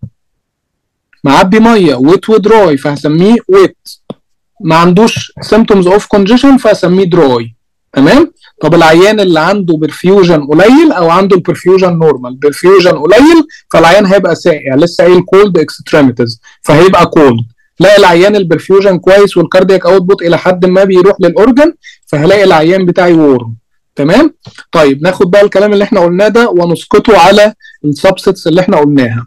معبي ميه ويت ودراي فهسميه ويت ما عندوش symptoms of congestion فهسميه دراي تمام طب العيان اللي عنده برفيوجن قليل او عنده البرفيوجن نورمال برفيوجن قليل فالعيان هيبقى ساقع لسه قايل كولد اكستريميتيز فهيبقى كولد لا العيان البرفيوجن كويس والكاردياك اوتبوت الى حد ما بيروح للاورجن فهلاقي العيان بتاعي وورم تمام طيب ناخد بقى الكلام اللي احنا قلناه ده ونسقطه على السبستس اللي احنا قلناها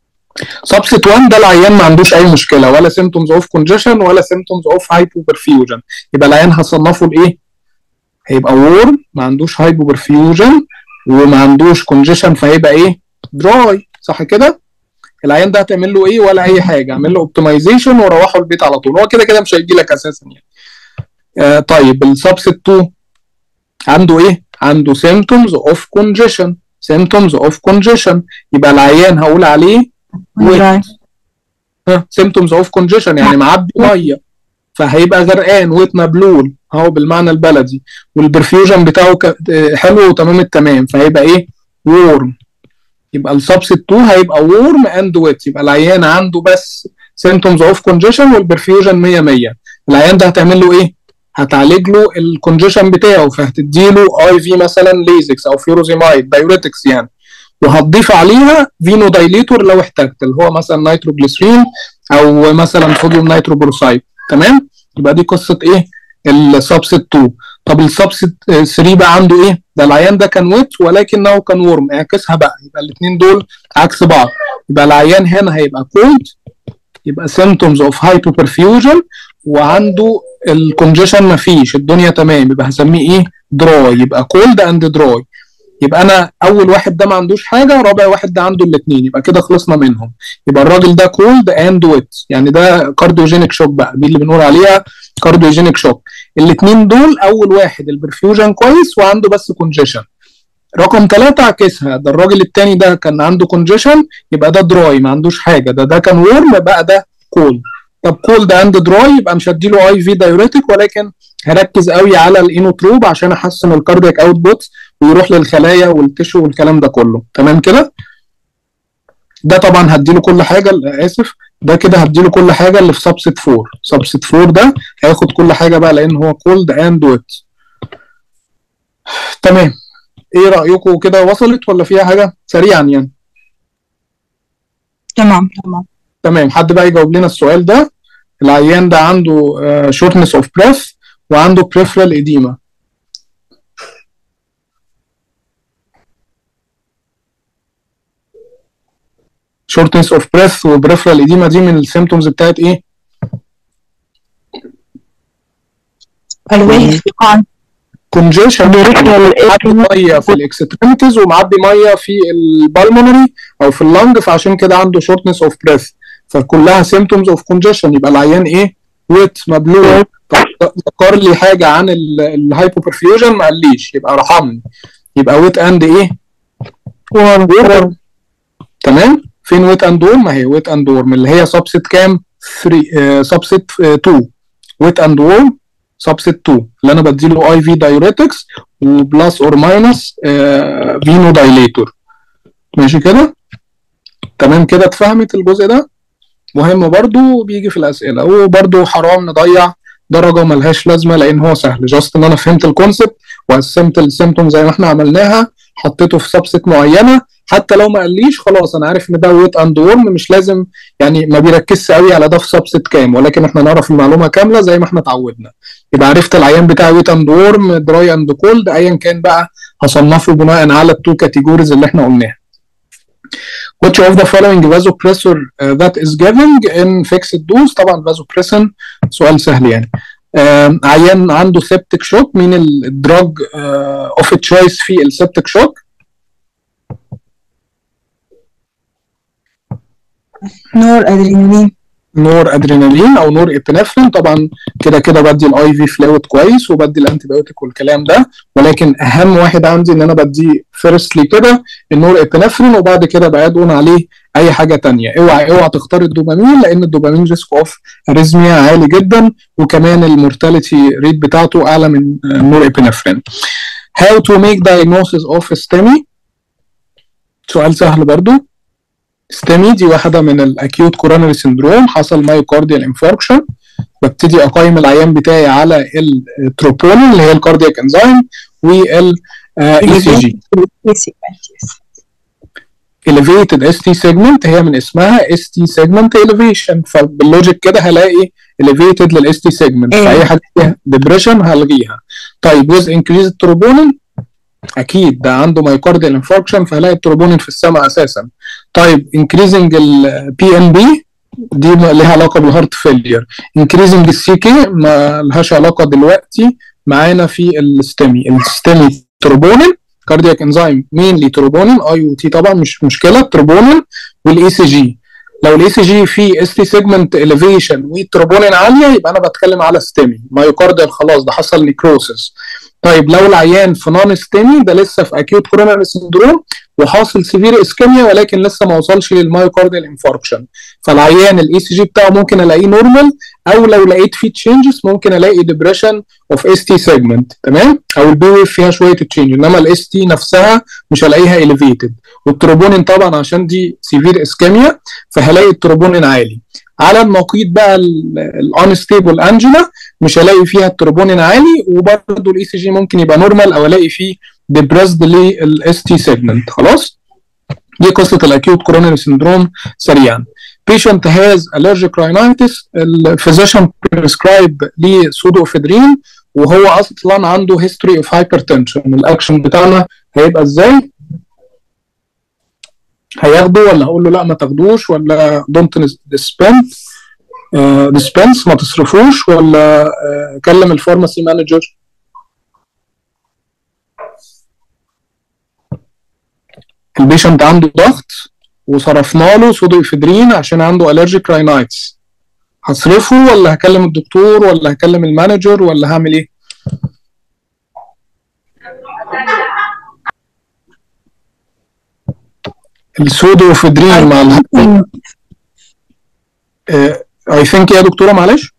سبست 1 ده العيان ما عندوش اي مشكله ولا سيمتومز اوف كونجيشن ولا سيمتومز اوف هايبوبرفيوجن يبقى العيان هصنفه لايه؟ هيبقى وورم ما عندوش هايبوبرفيوجن وما عندوش كونجيشن فهيبقى ايه؟ دراي صح كده؟ العيان ده هتعمل له ايه ولا اي حاجه اعمل له اوبتمايزيشن وروحه البيت على طول هو كده كده مش هيجي لك اساسا يعني آه طيب السبست 2 عنده ايه؟ عنده symptoms of congestion symptoms of congestion يبقى العيان هقول عليه دراي. سيمتومز اوف كونجيشن يعني معبي ميه فهيبقى غرقان ويت مبلول اهو بالمعنى البلدي والبرفيوجن بتاعه ك- حلو وتمام التمام فهيبقى ايه وورم يبقى السبست 2 هيبقى وورم اند ويت يبقى العيان عنده بس سيمتومز اوف كونجيشن والبرفيوجن 100 100 العيان ده هتعمل له ايه هتعالج له الكونجيشن بتاعه فهتديله اي في مثلا ليزكس او فيروزيمايد دايوريتكس يعني وهتضيف عليها فينو دايليتور لو احتجت اللي هو مثلا نيتروجليسرين او مثلا صوديوم نيتروبروسايد تمام يبقى دي قصه ايه السبست 2 طب السبست 3 بقى عنده ايه ده العيان ده كان ويت ولكنه كان ورم اعكسها بقى يبقى الاثنين دول عكس بعض يبقى العيان هنا هيبقى كولد يبقى symptoms of hypoperfusion وعنده الكونجيشن مفيش الدنيا تمام يبقى هسميه ايه دراي يبقى كولد اند دراي يبقى انا اول واحد ده ما عندوش حاجه ورابع واحد ده عنده الاثنين يبقى كده خلصنا منهم يبقى الراجل ده كولد اند ويت يعني ده كارديوجينيك شوك بقى دي اللي بنقول عليها كارديوجينيك شوك الاثنين دول اول واحد البرفيوجن كويس وعنده بس كونجيشن رقم ثلاثة عكسها ده الراجل التاني ده كان عنده كونجيشن يبقى ده دراي ما عندوش حاجة ده ده كان ورم بقى ده كولد طب كولد اند دراي يبقى مش هديله اي في دايوريتك ولكن هركز قوي على الانوتروب عشان احسن الكاردياك اوتبوت ويروح للخلايا والتشو والكلام ده كله تمام كده ده طبعا هديله كل حاجه اسف ده كده هديله كل حاجه اللي في سبست 4 سبست 4 ده هياخد كل حاجه بقى لان هو كولد اند ويت تمام ايه رايكم كده وصلت ولا فيها حاجه سريعا يعني تمام تمام تمام حد بقى يجاوب لنا السؤال ده العيان ده عنده شورتنس اوف بريث وعنده بريفرال اديما شورتنس اوف بريث وبريفرال اديما دي من السيمتومز بتاعت ايه الوجه في قاع كونجيشن معدي ميه في الاكستريميتيز ومعدي ميه في البالمونري او في اللنج فعشان كده عنده شورتنس اوف بريث فكلها سيمتومز اوف كونجيشن يبقى العيان ايه ويت مبلول طب ذكر لي حاجه عن الهايبوبرفيوجن ما قاليش يبقى رحمني يبقى ويت اند ايه وورم تمام فين ويت اند وورم ما هي ويت اند وورم اللي هي سبست كام 3 سبست 2 ويت اند وورم سبست 2 اللي انا بديله اي في دايوريتكس وبلس اور ماينس فينو دايليتور ماشي كده تمام كده اتفهمت الجزء ده مهم برضو بيجي في الاسئله وبرضو حرام نضيع درجه ملهاش لازمه لان هو سهل جاست ان انا فهمت الكونسبت وقسمت السيمتوم زي ما احنا عملناها حطيته في سبست معينه حتى لو ما قاليش خلاص انا عارف ان ده ويت اند وورم مش لازم يعني ما بيركزش قوي على ده في سبست كام ولكن احنا نعرف المعلومه كامله زي ما احنا اتعودنا يبقى عرفت العيان بتاعي ويت اند وورم دراي اند كولد ايا كان بقى هصنفه بناء على التو كاتيجوريز اللي احنا قلناها which of the following vasopressor uh, that is giving in fixed dose طبعا vasopressin سؤال سهل يعني uh, عيان عنده septic shock مين الدراج uh, of choice في السبتك شوك نور ادرينالين نور ادرينالين او نور ابنفرين طبعا كده كده بدي الاي في فلويد كويس وبدي الانتي بايوتيك والكلام ده ولكن اهم واحد عندي ان انا بدي فيرستلي كده النور ابنفرين وبعد كده بقعد اون عليه اي حاجه تانية اوعى اوعى تختار الدوبامين لان الدوبامين ريسك اوف اريزميا عالي جدا وكمان المورتاليتي ريت بتاعته اعلى من النور ابنفرين how to make diagnosis of STEMI سؤال سهل برضو ستامي دي واحدة من الأكيوت كورونري سندروم حصل مايوكارديال انفاركشن ببتدي أقيم العيان بتاعي على التروبونين اللي هي الكاردياك انزيم وال اي سي جي elevated ST segment هي من اسمها ST segment elevation فباللوجيك كده هلاقي elevated لل ST segment إيه. فأي حاجة فيها depression هلغيها طيب with increased troponin اكيد ده عنده مايوكارديال انفاركشن فهلاقي التروبونين في السماء اساسا طيب انكريزنج البي ان بي دي ما لها علاقه بالهارت فيلير انكريزنج السي كي ما لهاش علاقه دلوقتي معانا في الستيمي الستيمي تروبونين كاردياك انزيم مينلي تروبونين اي او تي طبعا مش مشكله تروبونين والاي سي جي لو الاي سي جي في اس تي سيجمنت اليفيشن والتروبونين عاليه يبقى انا بتكلم على ستيمي مايوكارديال خلاص ده حصل نيكروسس طيب لو العيان في نون ستيمي ده لسه في اكيوت كوروناري سندروم وحاصل سيفير اسكيميا ولكن لسه ما وصلش للمايوكارديال انفاركشن فالعيان الاي سي جي بتاعه ممكن الاقيه نورمال او لو لقيت فيه تشينجز ممكن الاقي ديبريشن اوف اس تي سيجمنت تمام او البي ويف فيها شويه تشينج انما الاس تي نفسها مش هلاقيها اليفيتد والتروبونين طبعا عشان دي سيفير اسكيميا فهلاقي التروبونين عالي على النقيض بقى الانستيبل انجينا مش هلاقي فيها التروبونين عالي وبرده الاي سي جي ممكن يبقى نورمال او الاقي فيه ديبريسد للاس تي سيجمنت خلاص دي قصه الاكيوت كوروناري سندروم سريعا patient has allergic rhinitis الفيزيشن prescribe ليه سودوفيدرين وهو اصلا عنده history of hypertension الاكشن بتاعنا هيبقى ازاي هياخده ولا هقول له لا ما تاخدوش ولا دونت dispense ديسبنس ما تصرفوش ولا آه، كلم الفارماسي مانجر البيشنت عنده ضغط وصرفنا له سودوفيدرين عشان عنده الرجيك راينايتس هصرفه ولا هكلم الدكتور ولا هكلم المانجر ولا هعمل ايه السودوفيدرين مع ال اي ثينك يا دكتوره معلش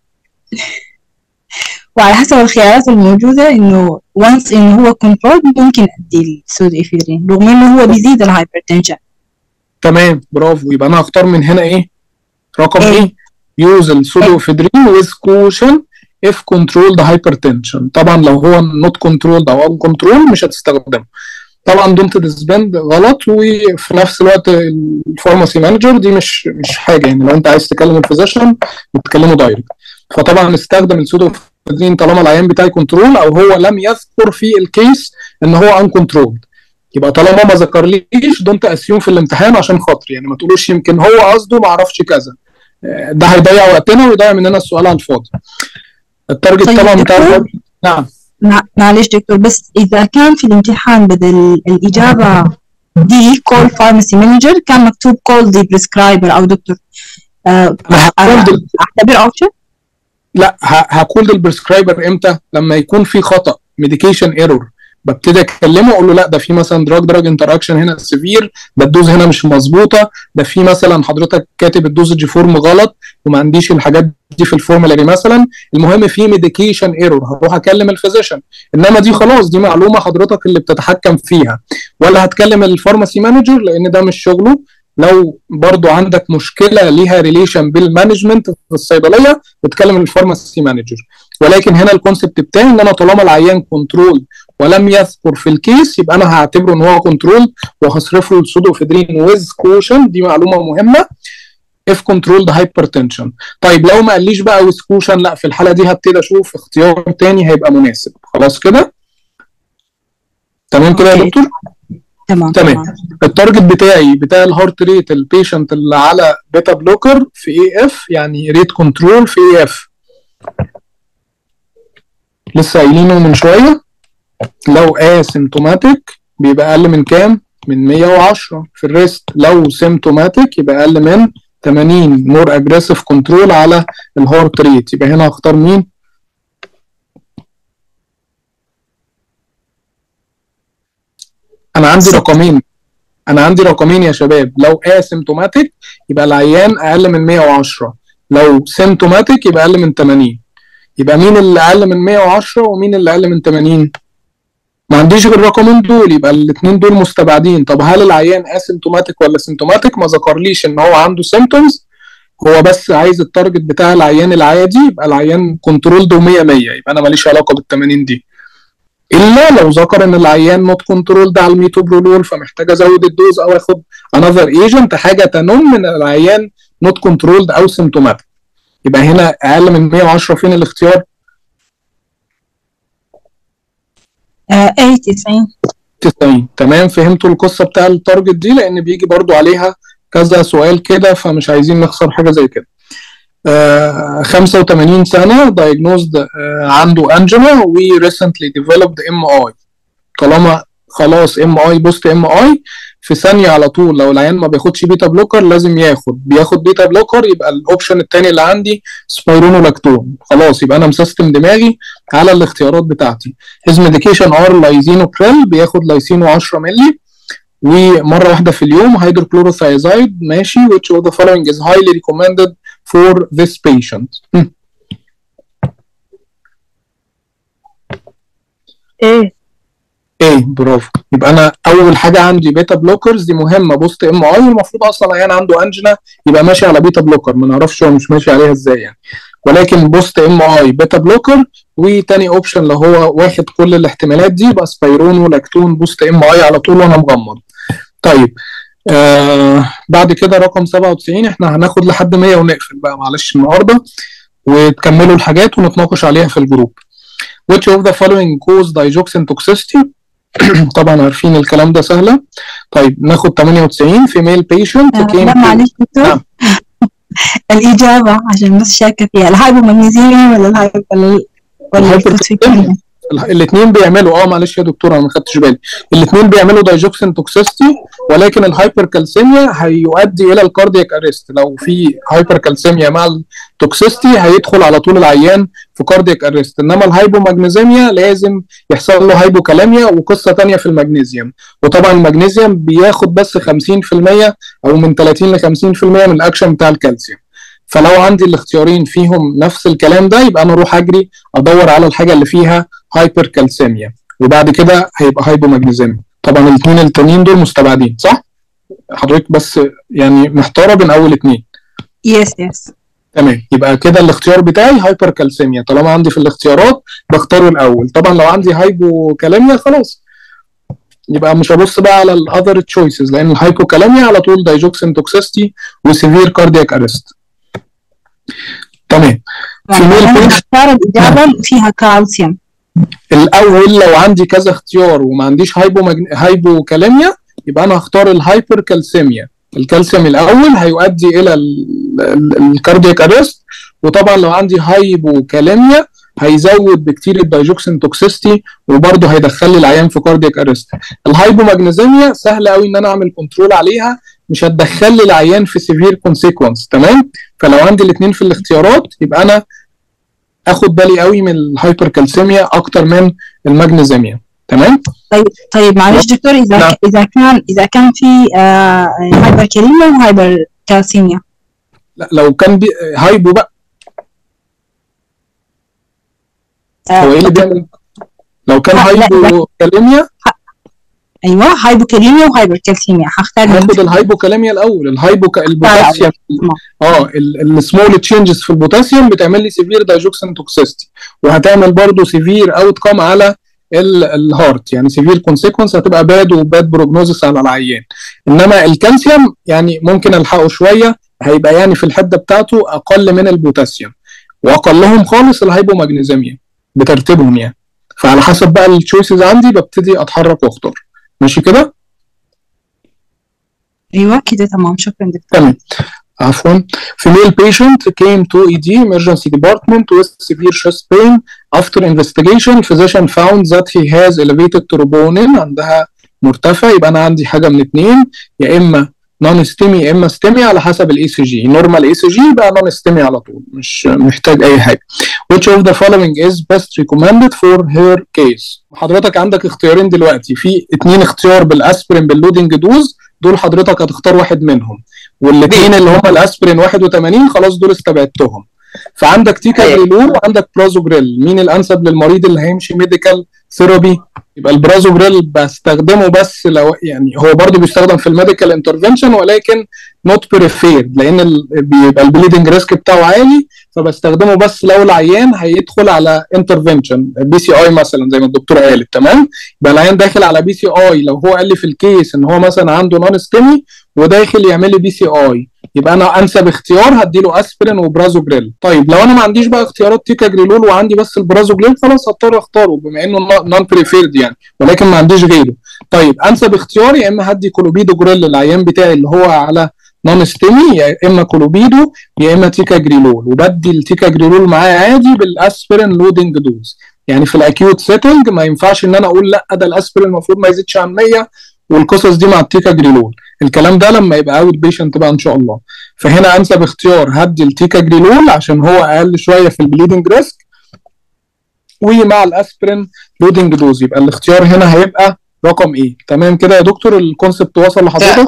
وعلى حسب الخيارات الموجودة إنه وانس إنه هو كنترول ممكن أدي السود إفيدرين رغم إنه هو بيزيد الهايبرتنشن تمام برافو يبقى انا هختار من هنا ايه رقم إيه؟ ايه يوز السودوفيدرين with caution if controlled hypertension طبعا لو هو not controlled او un controlled مش هتستخدمه طبعا دونت ديسبند غلط وفي نفس الوقت الفارماسي مانجر دي مش مش حاجه يعني لو انت عايز تكلم الفيزيشن بتكلمه دايركت فطبعا استخدم السودوفيدرين طالما العيان بتاعي كنترول او هو لم يذكر في الكيس ان هو ان كنترولد يبقى طالما ما ذكرليش دونت اسيوم في الامتحان عشان خاطري يعني ما تقولوش يمكن هو قصده ما اعرفش كذا آه، ده هيضيع وقتنا ويضيع مننا السؤال على الفاضي التارجت طيب طبعا بتاع دكتور؟ الفاضي نعم مع- معلش دكتور بس إذا كان في الامتحان بدل الإجابة دي call pharmacy manager كان مكتوب call the prescriber أو دكتور آه، انا هقول دل... أعتبر أوبشن لا ه- هقول للبريسكرايبر امتى لما يكون في خطا ميديكيشن ايرور ببتدي اكلمه اقول له لا ده في مثلا دراج دراج انتراكشن هنا سيفير ده الدوز هنا مش مظبوطه ده في مثلا حضرتك كاتب الدوزج فورم غلط وما عنديش الحاجات دي في الفورمولاري مثلا المهم في ميديكيشن ايرور هروح اكلم الفيزيشن انما دي خلاص دي معلومه حضرتك اللي بتتحكم فيها ولا هتكلم الفارماسي مانجر لان ده مش شغله لو برضو عندك مشكله ليها ريليشن بالمانجمنت في الصيدليه بتكلم الفارماسي مانجر ولكن هنا الكونسبت بتاعي ان انا طالما العيان كنترول ولم يذكر في الكيس يبقى انا هعتبره ان هو كنترول وهصرف له السودوفيدرين ويز كوشن دي معلومه مهمه if controlled hypertension طيب لو ما قاليش بقى with caution لا في الحاله دي هبتدي اشوف اختيار تاني هيبقى مناسب خلاص كده تمام كده يا أوكي. دكتور تمام تمام. التارجت بتاعي بتاع الهارت ريت البيشنت اللي على بيتا بلوكر في اي اف يعني ريت كنترول في اي اف لسه قايلينه من شويه لو اسيمتوماتيك بيبقى اقل من كام؟ من 110 في الريست لو سيمتوماتيك يبقى اقل من 80 مور اجريسيف كنترول على الهارت ريت يبقى هنا هختار مين؟ انا عندي ستة. رقمين انا عندي رقمين يا شباب لو اسيمتوماتيك يبقى العيان اقل من 110 لو سيمتوماتيك يبقى اقل من 80 يبقى مين اللي اقل من 110 ومين اللي اقل من 80 ما عنديش غير الرقمين دول يبقى الاثنين دول مستبعدين طب هل العيان اسيمتوماتيك ولا سيمتوماتيك ما ذكرليش ان هو عنده سيمتومز هو بس عايز التارجت بتاع العيان العادي يبقى العيان كنترول ده 100 100 يبقى انا ماليش علاقه بال 80 دي الا لو ذكر ان العيان نوت كنترول ده على الميتوبرولول فمحتاج ازود الدوز او اخد انذر ايجنت حاجه تنم من العيان نوت كنترولد او سيمتوماتيك يبقى هنا اقل من 110 فين الاختيار آه، ايه 90 90 تمام فهمتوا القصه بتاع التارجت دي لان بيجي برضو عليها كذا سؤال كده فمش عايزين نخسر حاجه زي كده آه 85 سنه diagnosed آه عنده انجينا و recently developed ام اي طالما خلاص ام اي بوست ام اي في ثانيه على طول لو العيان ما بياخدش بيتا بلوكر لازم ياخد بياخد بيتا بلوكر يبقى الاوبشن الثاني اللي عندي سبايرونولاكتون خلاص يبقى انا مسيستم دماغي على الاختيارات بتاعتي his medication are لايزينوبريل بياخد لايسينو 10 مللي ومره واحده في اليوم هيدروكلوروثايزايد ماشي which of the following is highly recommended for this patient هم. ايه ايه برافو يبقى انا اول حاجه عندي بيتا بلوكرز دي مهمه بوست ام اي والمفروض اصلا عيان عنده انجنا يبقى ماشي على بيتا بلوكر ما نعرفش هو مش ماشي عليها ازاي يعني ولكن بوست ام اي بيتا بلوكر وتاني اوبشن اللي هو واخد كل الاحتمالات دي يبقى سبايرون ولاكتون بوست ام اي على طول وانا مغمض طيب آه بعد كده رقم 97 احنا هناخد لحد 100 ونقفل بقى معلش النهارده وتكملوا الحاجات ونتناقش عليها في الجروب which of the following cause digoxin toxicity طبعا عارفين الكلام ده سهله طيب ناخد 98 female patient آه، came لا to- معلش دكتور نعم. الإجابة عشان بس شاكة فيها الهايبومغنيزيميا ولا الهايبو ولا ولا الهايبرتنشن. الاثنين بيعملوا اه معلش يا دكتور انا ما خدتش بالي الاثنين بيعملوا دايجوكسين توكسيستي ولكن الهايبر كالسيميا هيؤدي الى الكاردياك اريست لو في هايبر كالسيميا مع التوكسيستي هيدخل على طول العيان في كاردياك اريست انما الهايبومagنيزيميا لازم يحصل له هايبوكالاميا وقصه تانية في المغنيسيوم وطبعا المغنيسيوم بياخد بس 50% او من 30 ل 50% من الاكشن بتاع الكالسيوم فلو عندي الاختيارين فيهم نفس الكلام ده يبقى انا اروح اجري ادور على الحاجه اللي فيها هايبر كالسيميا وبعد كده هيبقى هايبومagنيزيميا طبعا الاثنين التانيين دول مستبعدين صح حضرتك بس يعني محتاره بين اول اثنين يس يس تمام يبقى كده الاختيار بتاعي هايبر كالسيميا طالما عندي في الاختيارات بختاره الاول طبعا لو عندي هايبوكاليميا خلاص يبقى مش هبص بقى على الاذر تشويسز لان الهايبوكاليميا على طول دايجوكسين توكسيستي وسيفير كاردياك اريست تمام يعني male أنا patient- بختار الإجابة فيها كالسيوم الاول لو عندي كذا اختيار وما عنديش هايبو مجن... هايبوكاليميا يبقى انا هختار الهايبر كالسيميا الكالسيوم الاول هيؤدي الى ال- ال- الكاردياك اريست وطبعا لو عندي هايبوكاليميا هيزود بكتير الدايجوكسين توكسيستي وبرضه هيدخل لي العيان في كاردياك ارست الهايبومagnesemia سهل قوي ان انا اعمل كنترول عليها مش هتدخل لي العيان في سيفير كونسيكونس تمام فلو عندي الاثنين في الاختيارات يبقى انا اخد بالي قوي من الهايبر كالسيميا اكتر من الماجنيزيميا تمام طيب طيب معلش دكتور اذا نعم. اذا كان اذا كان في آه هايبر كاليميا وهايبر كالسيميا لا لو كان بي... هايبو بقى هو ايه اللي بيعمل لو كان لا، لا، هايبو كاليميا ايوه هايبو كاليميا وهايبر كالسيميا هختار هاخد مين؟ الهايبو كاليميا الاول الهايبو ك... البوتاسيوم اه السمول تشينجز في البوتاسيوم بتعمل لي سيفير دايجوكسين توكسيستي وهتعمل برضه سيفير اوت كام على ال- الهارت يعني سيفير كونسيكونس هتبقى باد وباد بروجنوزس على العيان انما الكالسيوم يعني ممكن الحقه شويه هيبقى يعني في الحده بتاعته اقل من البوتاسيوم واقلهم خالص الهايبومagnesemia بترتيبهم يعني فعلى حسب بقى التشويسز عندي ببتدي اتحرك واختار ماشي كده ايوه كده تمام شكرا دكتور تمام عفوا female patient came to ED emergency department with severe chest pain after investigation physician found that he has elevated troponin عندها مرتفع يبقى انا عندي حاجه من اتنين يا اما نون ستيمي يا اما ستيمي على حسب الاي سي جي نورمال اي سي جي يبقى نون ستيمي على طول مش محتاج اي حاجه which of the following is best recommended for her case حضرتك عندك اختيارين دلوقتي في اتنين اختيار بالاسبرين باللودنج دوز دول حضرتك هتختار واحد منهم والاثنين اللي هم الاسبرين 81 خلاص دول استبعدتهم فعندك تيكا أيوة. جريلور وعندك برازوجريل مين الانسب للمريض اللي هيمشي ميديكال ثيرابي يبقى البرازوجريل بستخدمه بس لو يعني هو برضه بيستخدم في الميديكال انترفنشن ولكن نوت بريفيرد لان ال- بيبقى البليدنج ريسك بتاعه عالي فبستخدمه بس لو العيان هيدخل على انترفنشن بي سي اي مثلا زي ما الدكتوره قالت تمام يبقى العيان داخل على بي سي اي لو هو قال لي في الكيس ان هو مثلا عنده نون ستيمي وداخل يعمل لي بي سي اي يبقى انا انسب اختيار هديله اسبرين وبرازوجريل طيب لو انا ما عنديش بقى اختيارات تيكا جريلول وعندي بس البرازوجريل خلاص هضطر اختاره بما انه نون بريفيرد يعني ولكن ما عنديش غيره طيب انسب اختيار يا اما هدي كولوبيدو جريل للعيان بتاعي اللي هو على نون ستيمي يا اما كولوبيدو يا اما تيكا جريلول وبدي التيكا جريلول معاه عادي بالاسبرين لودنج دوز يعني في الاكيوت سيتنج ما ينفعش ان انا اقول لا ده الاسبرين المفروض ما يزيدش عن 100 والقصص دي مع التيكا جريلول الكلام ده لما يبقى اوت بيشنت بقى ان شاء الله فهنا انسب اختيار هدي التيكا جريلول عشان هو اقل شويه في البليدنج ريسك ومع الاسبرين لودنج دوز يبقى الاختيار هنا هيبقى رقم ايه تمام كده يا دكتور الكونسبت وصل لحضرتك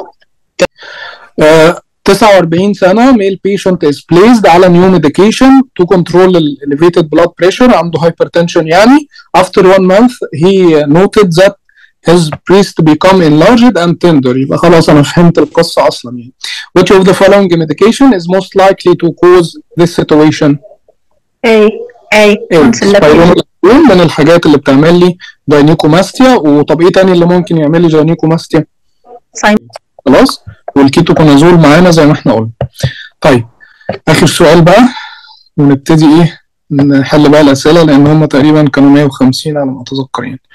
آه 49 سنه ميل بيشنت از بليزد على نيو ميديكيشن تو كنترول elevated blood pressure عنده hypertension يعني after one month he noted that his breast become enlarged and tender يبقى خلاص انا فهمت القصه اصلا يعني which of the following medication is most likely to cause this situation اي اي سبايرونولازول من الحاجات اللي بتعمل لي جاينيكوماستيا وطب ايه تاني اللي ممكن يعمل لي جاينيكوماستيا خلاص والكيتوكونازول معانا زي ما احنا قلنا طيب اخر سؤال بقى ونبتدي ايه نحل بقى الاسئله لان هم تقريبا كانوا 150 على ما اتذكر يعني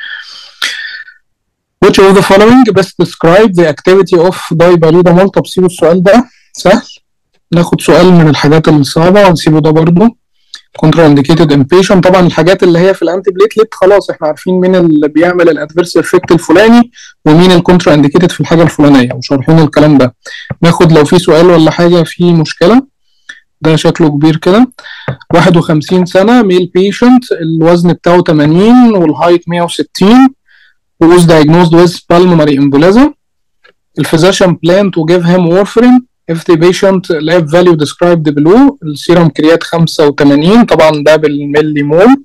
Which of the following best describe the activity of dibaridomol طب سيبوا السؤال ده سهل ناخد سؤال من الحاجات الصعبة ونسيبه ده برضه كونترا انديكيتد امبيشن طبعا الحاجات اللي هي في الانتي بليتلت خلاص احنا عارفين مين اللي بيعمل الادفيرس افكت الفلاني ومين الكونترا انديكيتد في الحاجه الفلانيه وشارحين الكلام ده ناخد لو في سؤال ولا حاجه في مشكله ده شكله كبير كده 51 سنه ميل بيشنت الوزن بتاعه 80 والهايت 160 was diagnosed with pulmonary embolism الفيزيشن plan to give him warfarin if the patient lab value described below السيرم كريات 85 طبعا ده بالملي مول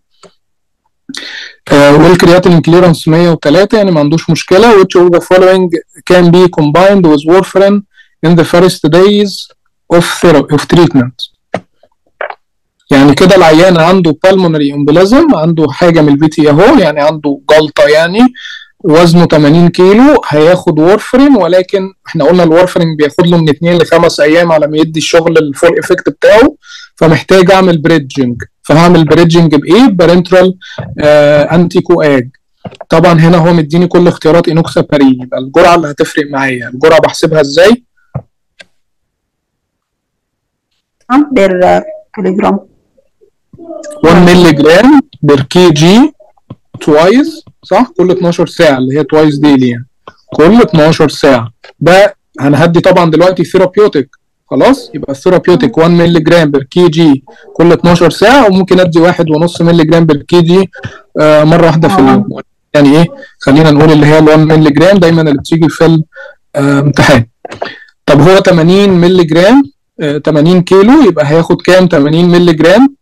آه والكرياتين كليرنس 103 يعني ما عندوش مشكله which of the following can be combined with warfarin in the first days of therapy of treatment يعني كده العيان عنده pulmonary embolism عنده حاجه من البي تي اهو يعني عنده جلطه يعني وزنه 80 كيلو هياخد وورفرين ولكن احنا قلنا الورفرين بياخد له من 2 ل 5 ايام على ما يدي الشغل الفول افكت بتاعه فمحتاج اعمل بريدجنج فهعمل بريدجنج بايه؟ بارنترال آه انتي كواج طبعا هنا هو مديني كل اختيارات انوكسابارين يبقى الجرعه اللي هتفرق معايا الجرعه بحسبها ازاي؟ بير كيلوجرام 1 مللي جرام بير كي جي توايس صح كل 12 ساعه اللي هي توايس ديلي يعني كل 12 ساعه ده هنهدي طبعا دلوقتي ثيرابيوتيك خلاص يبقى الثيرابيوتيك 1 مللي جرام بير كي جي كل 12 ساعه وممكن ادي واحد ونص مللي جرام بير كي جي آه مره واحده في آه. اليوم يعني ايه خلينا نقول اللي هي ال 1 مللي جرام دايما اللي بتيجي في الامتحان طب هو 80 مللي جرام آه 80 كيلو يبقى هياخد كام 80 مللي جرام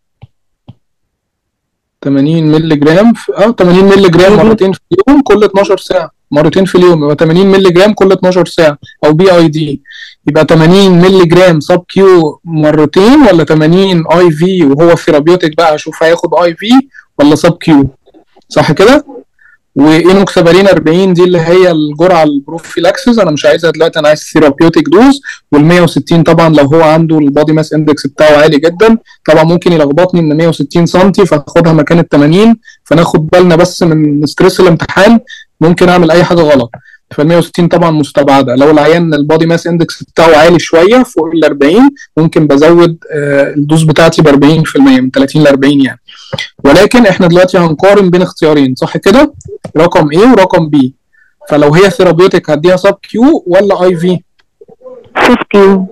80 مللي جرام في- اه 80 مللي جرام مرتين في اليوم كل 12 ساعه مرتين في اليوم يبقى 80 مللي جرام كل 12 ساعه او بي اي دي يبقى 80 مللي جرام سب كيو مرتين ولا 80 اي في وهو ثيرابيوتيك بقى اشوف هياخد اي في ولا سب كيو صح كده وانوكسابارين 40 دي اللي هي الجرعه البروفيلاكسس انا مش عايزها دلوقتي انا عايز ثيرابيوتيك دوز وال 160 طبعا لو هو عنده البادي ماس اندكس بتاعه عالي جدا طبعا ممكن يلخبطني ان 160 سم فاخدها مكان ال 80 فناخد بالنا بس من ستريس الامتحان ممكن اعمل اي حاجه غلط فال 160 طبعا مستبعده لو العيان البادي ماس اندكس بتاعه عالي شويه فوق ال 40 ممكن بزود آه، الدوز بتاعتي ب 40% من 30 ل 40 يعني ولكن احنا دلوقتي هنقارن بين اختيارين صح كده رقم A ورقم B فلو هي ثيرابيوتيك هديها سب كيو ولا اي في سب كيو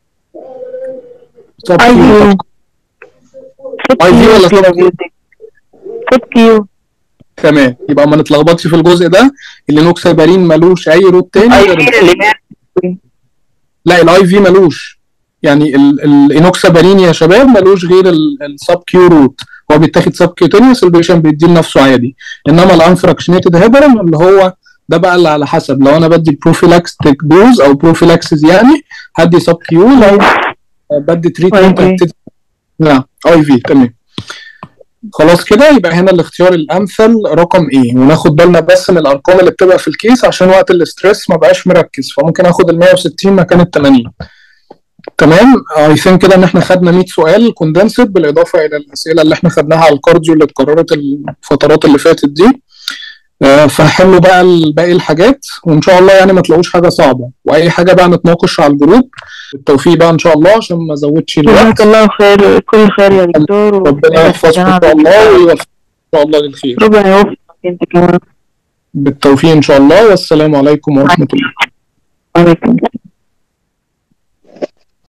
سب اي كيو في سب أي في ولا كيو سب كيو؟ سب كيو تمام يبقى ما نتلخبطش في الجزء ده اللي نوكسابارين ملوش اي روت تاني اي غير في اللي لا الاي في ملوش يعني ال- الانوكسابارين يا شباب ملوش غير السب كيو روت هو بيتاخد سب كيوتينيوس البيشنت بيديه لنفسه عادي انما الانفراكشنيتد هيبرين اللي هو ده بقى اللي على حسب لو انا بدي بروفيلاكستيك دوز او بروفيلاكسز يعني هدي سب كيو لو بدي تريتمنت أي في. هبتدي لا اي في تمام خلاص كده يبقى هنا الاختيار الامثل رقم ايه وناخد بالنا بس من الارقام اللي بتبقى في الكيس عشان وقت الاسترس ما بقاش مركز فممكن اخد ال 160 مكان ال 80 تمام اي ثينك كده ان احنا خدنا 100 سؤال كوندنسد بالاضافه الى الاسئله اللي احنا خدناها على الكارديو اللي اتكررت الفترات اللي فاتت دي آه، فحلوا بقى ال- باقي الحاجات وان شاء الله يعني ما تلاقوش حاجه صعبه واي حاجه بقى نتناقش على الجروب بالتوفيق بقى ان شاء الله عشان ما ازودش الوقت جزاك الله خير كل خير يا دكتور ربنا يحفظكم ان شاء الله ويوفقكم ان شاء الله للخير ربنا يوفقك انت كمان بالتوفيق ان شاء الله والسلام عليكم ورحمه الله وعليكم السلام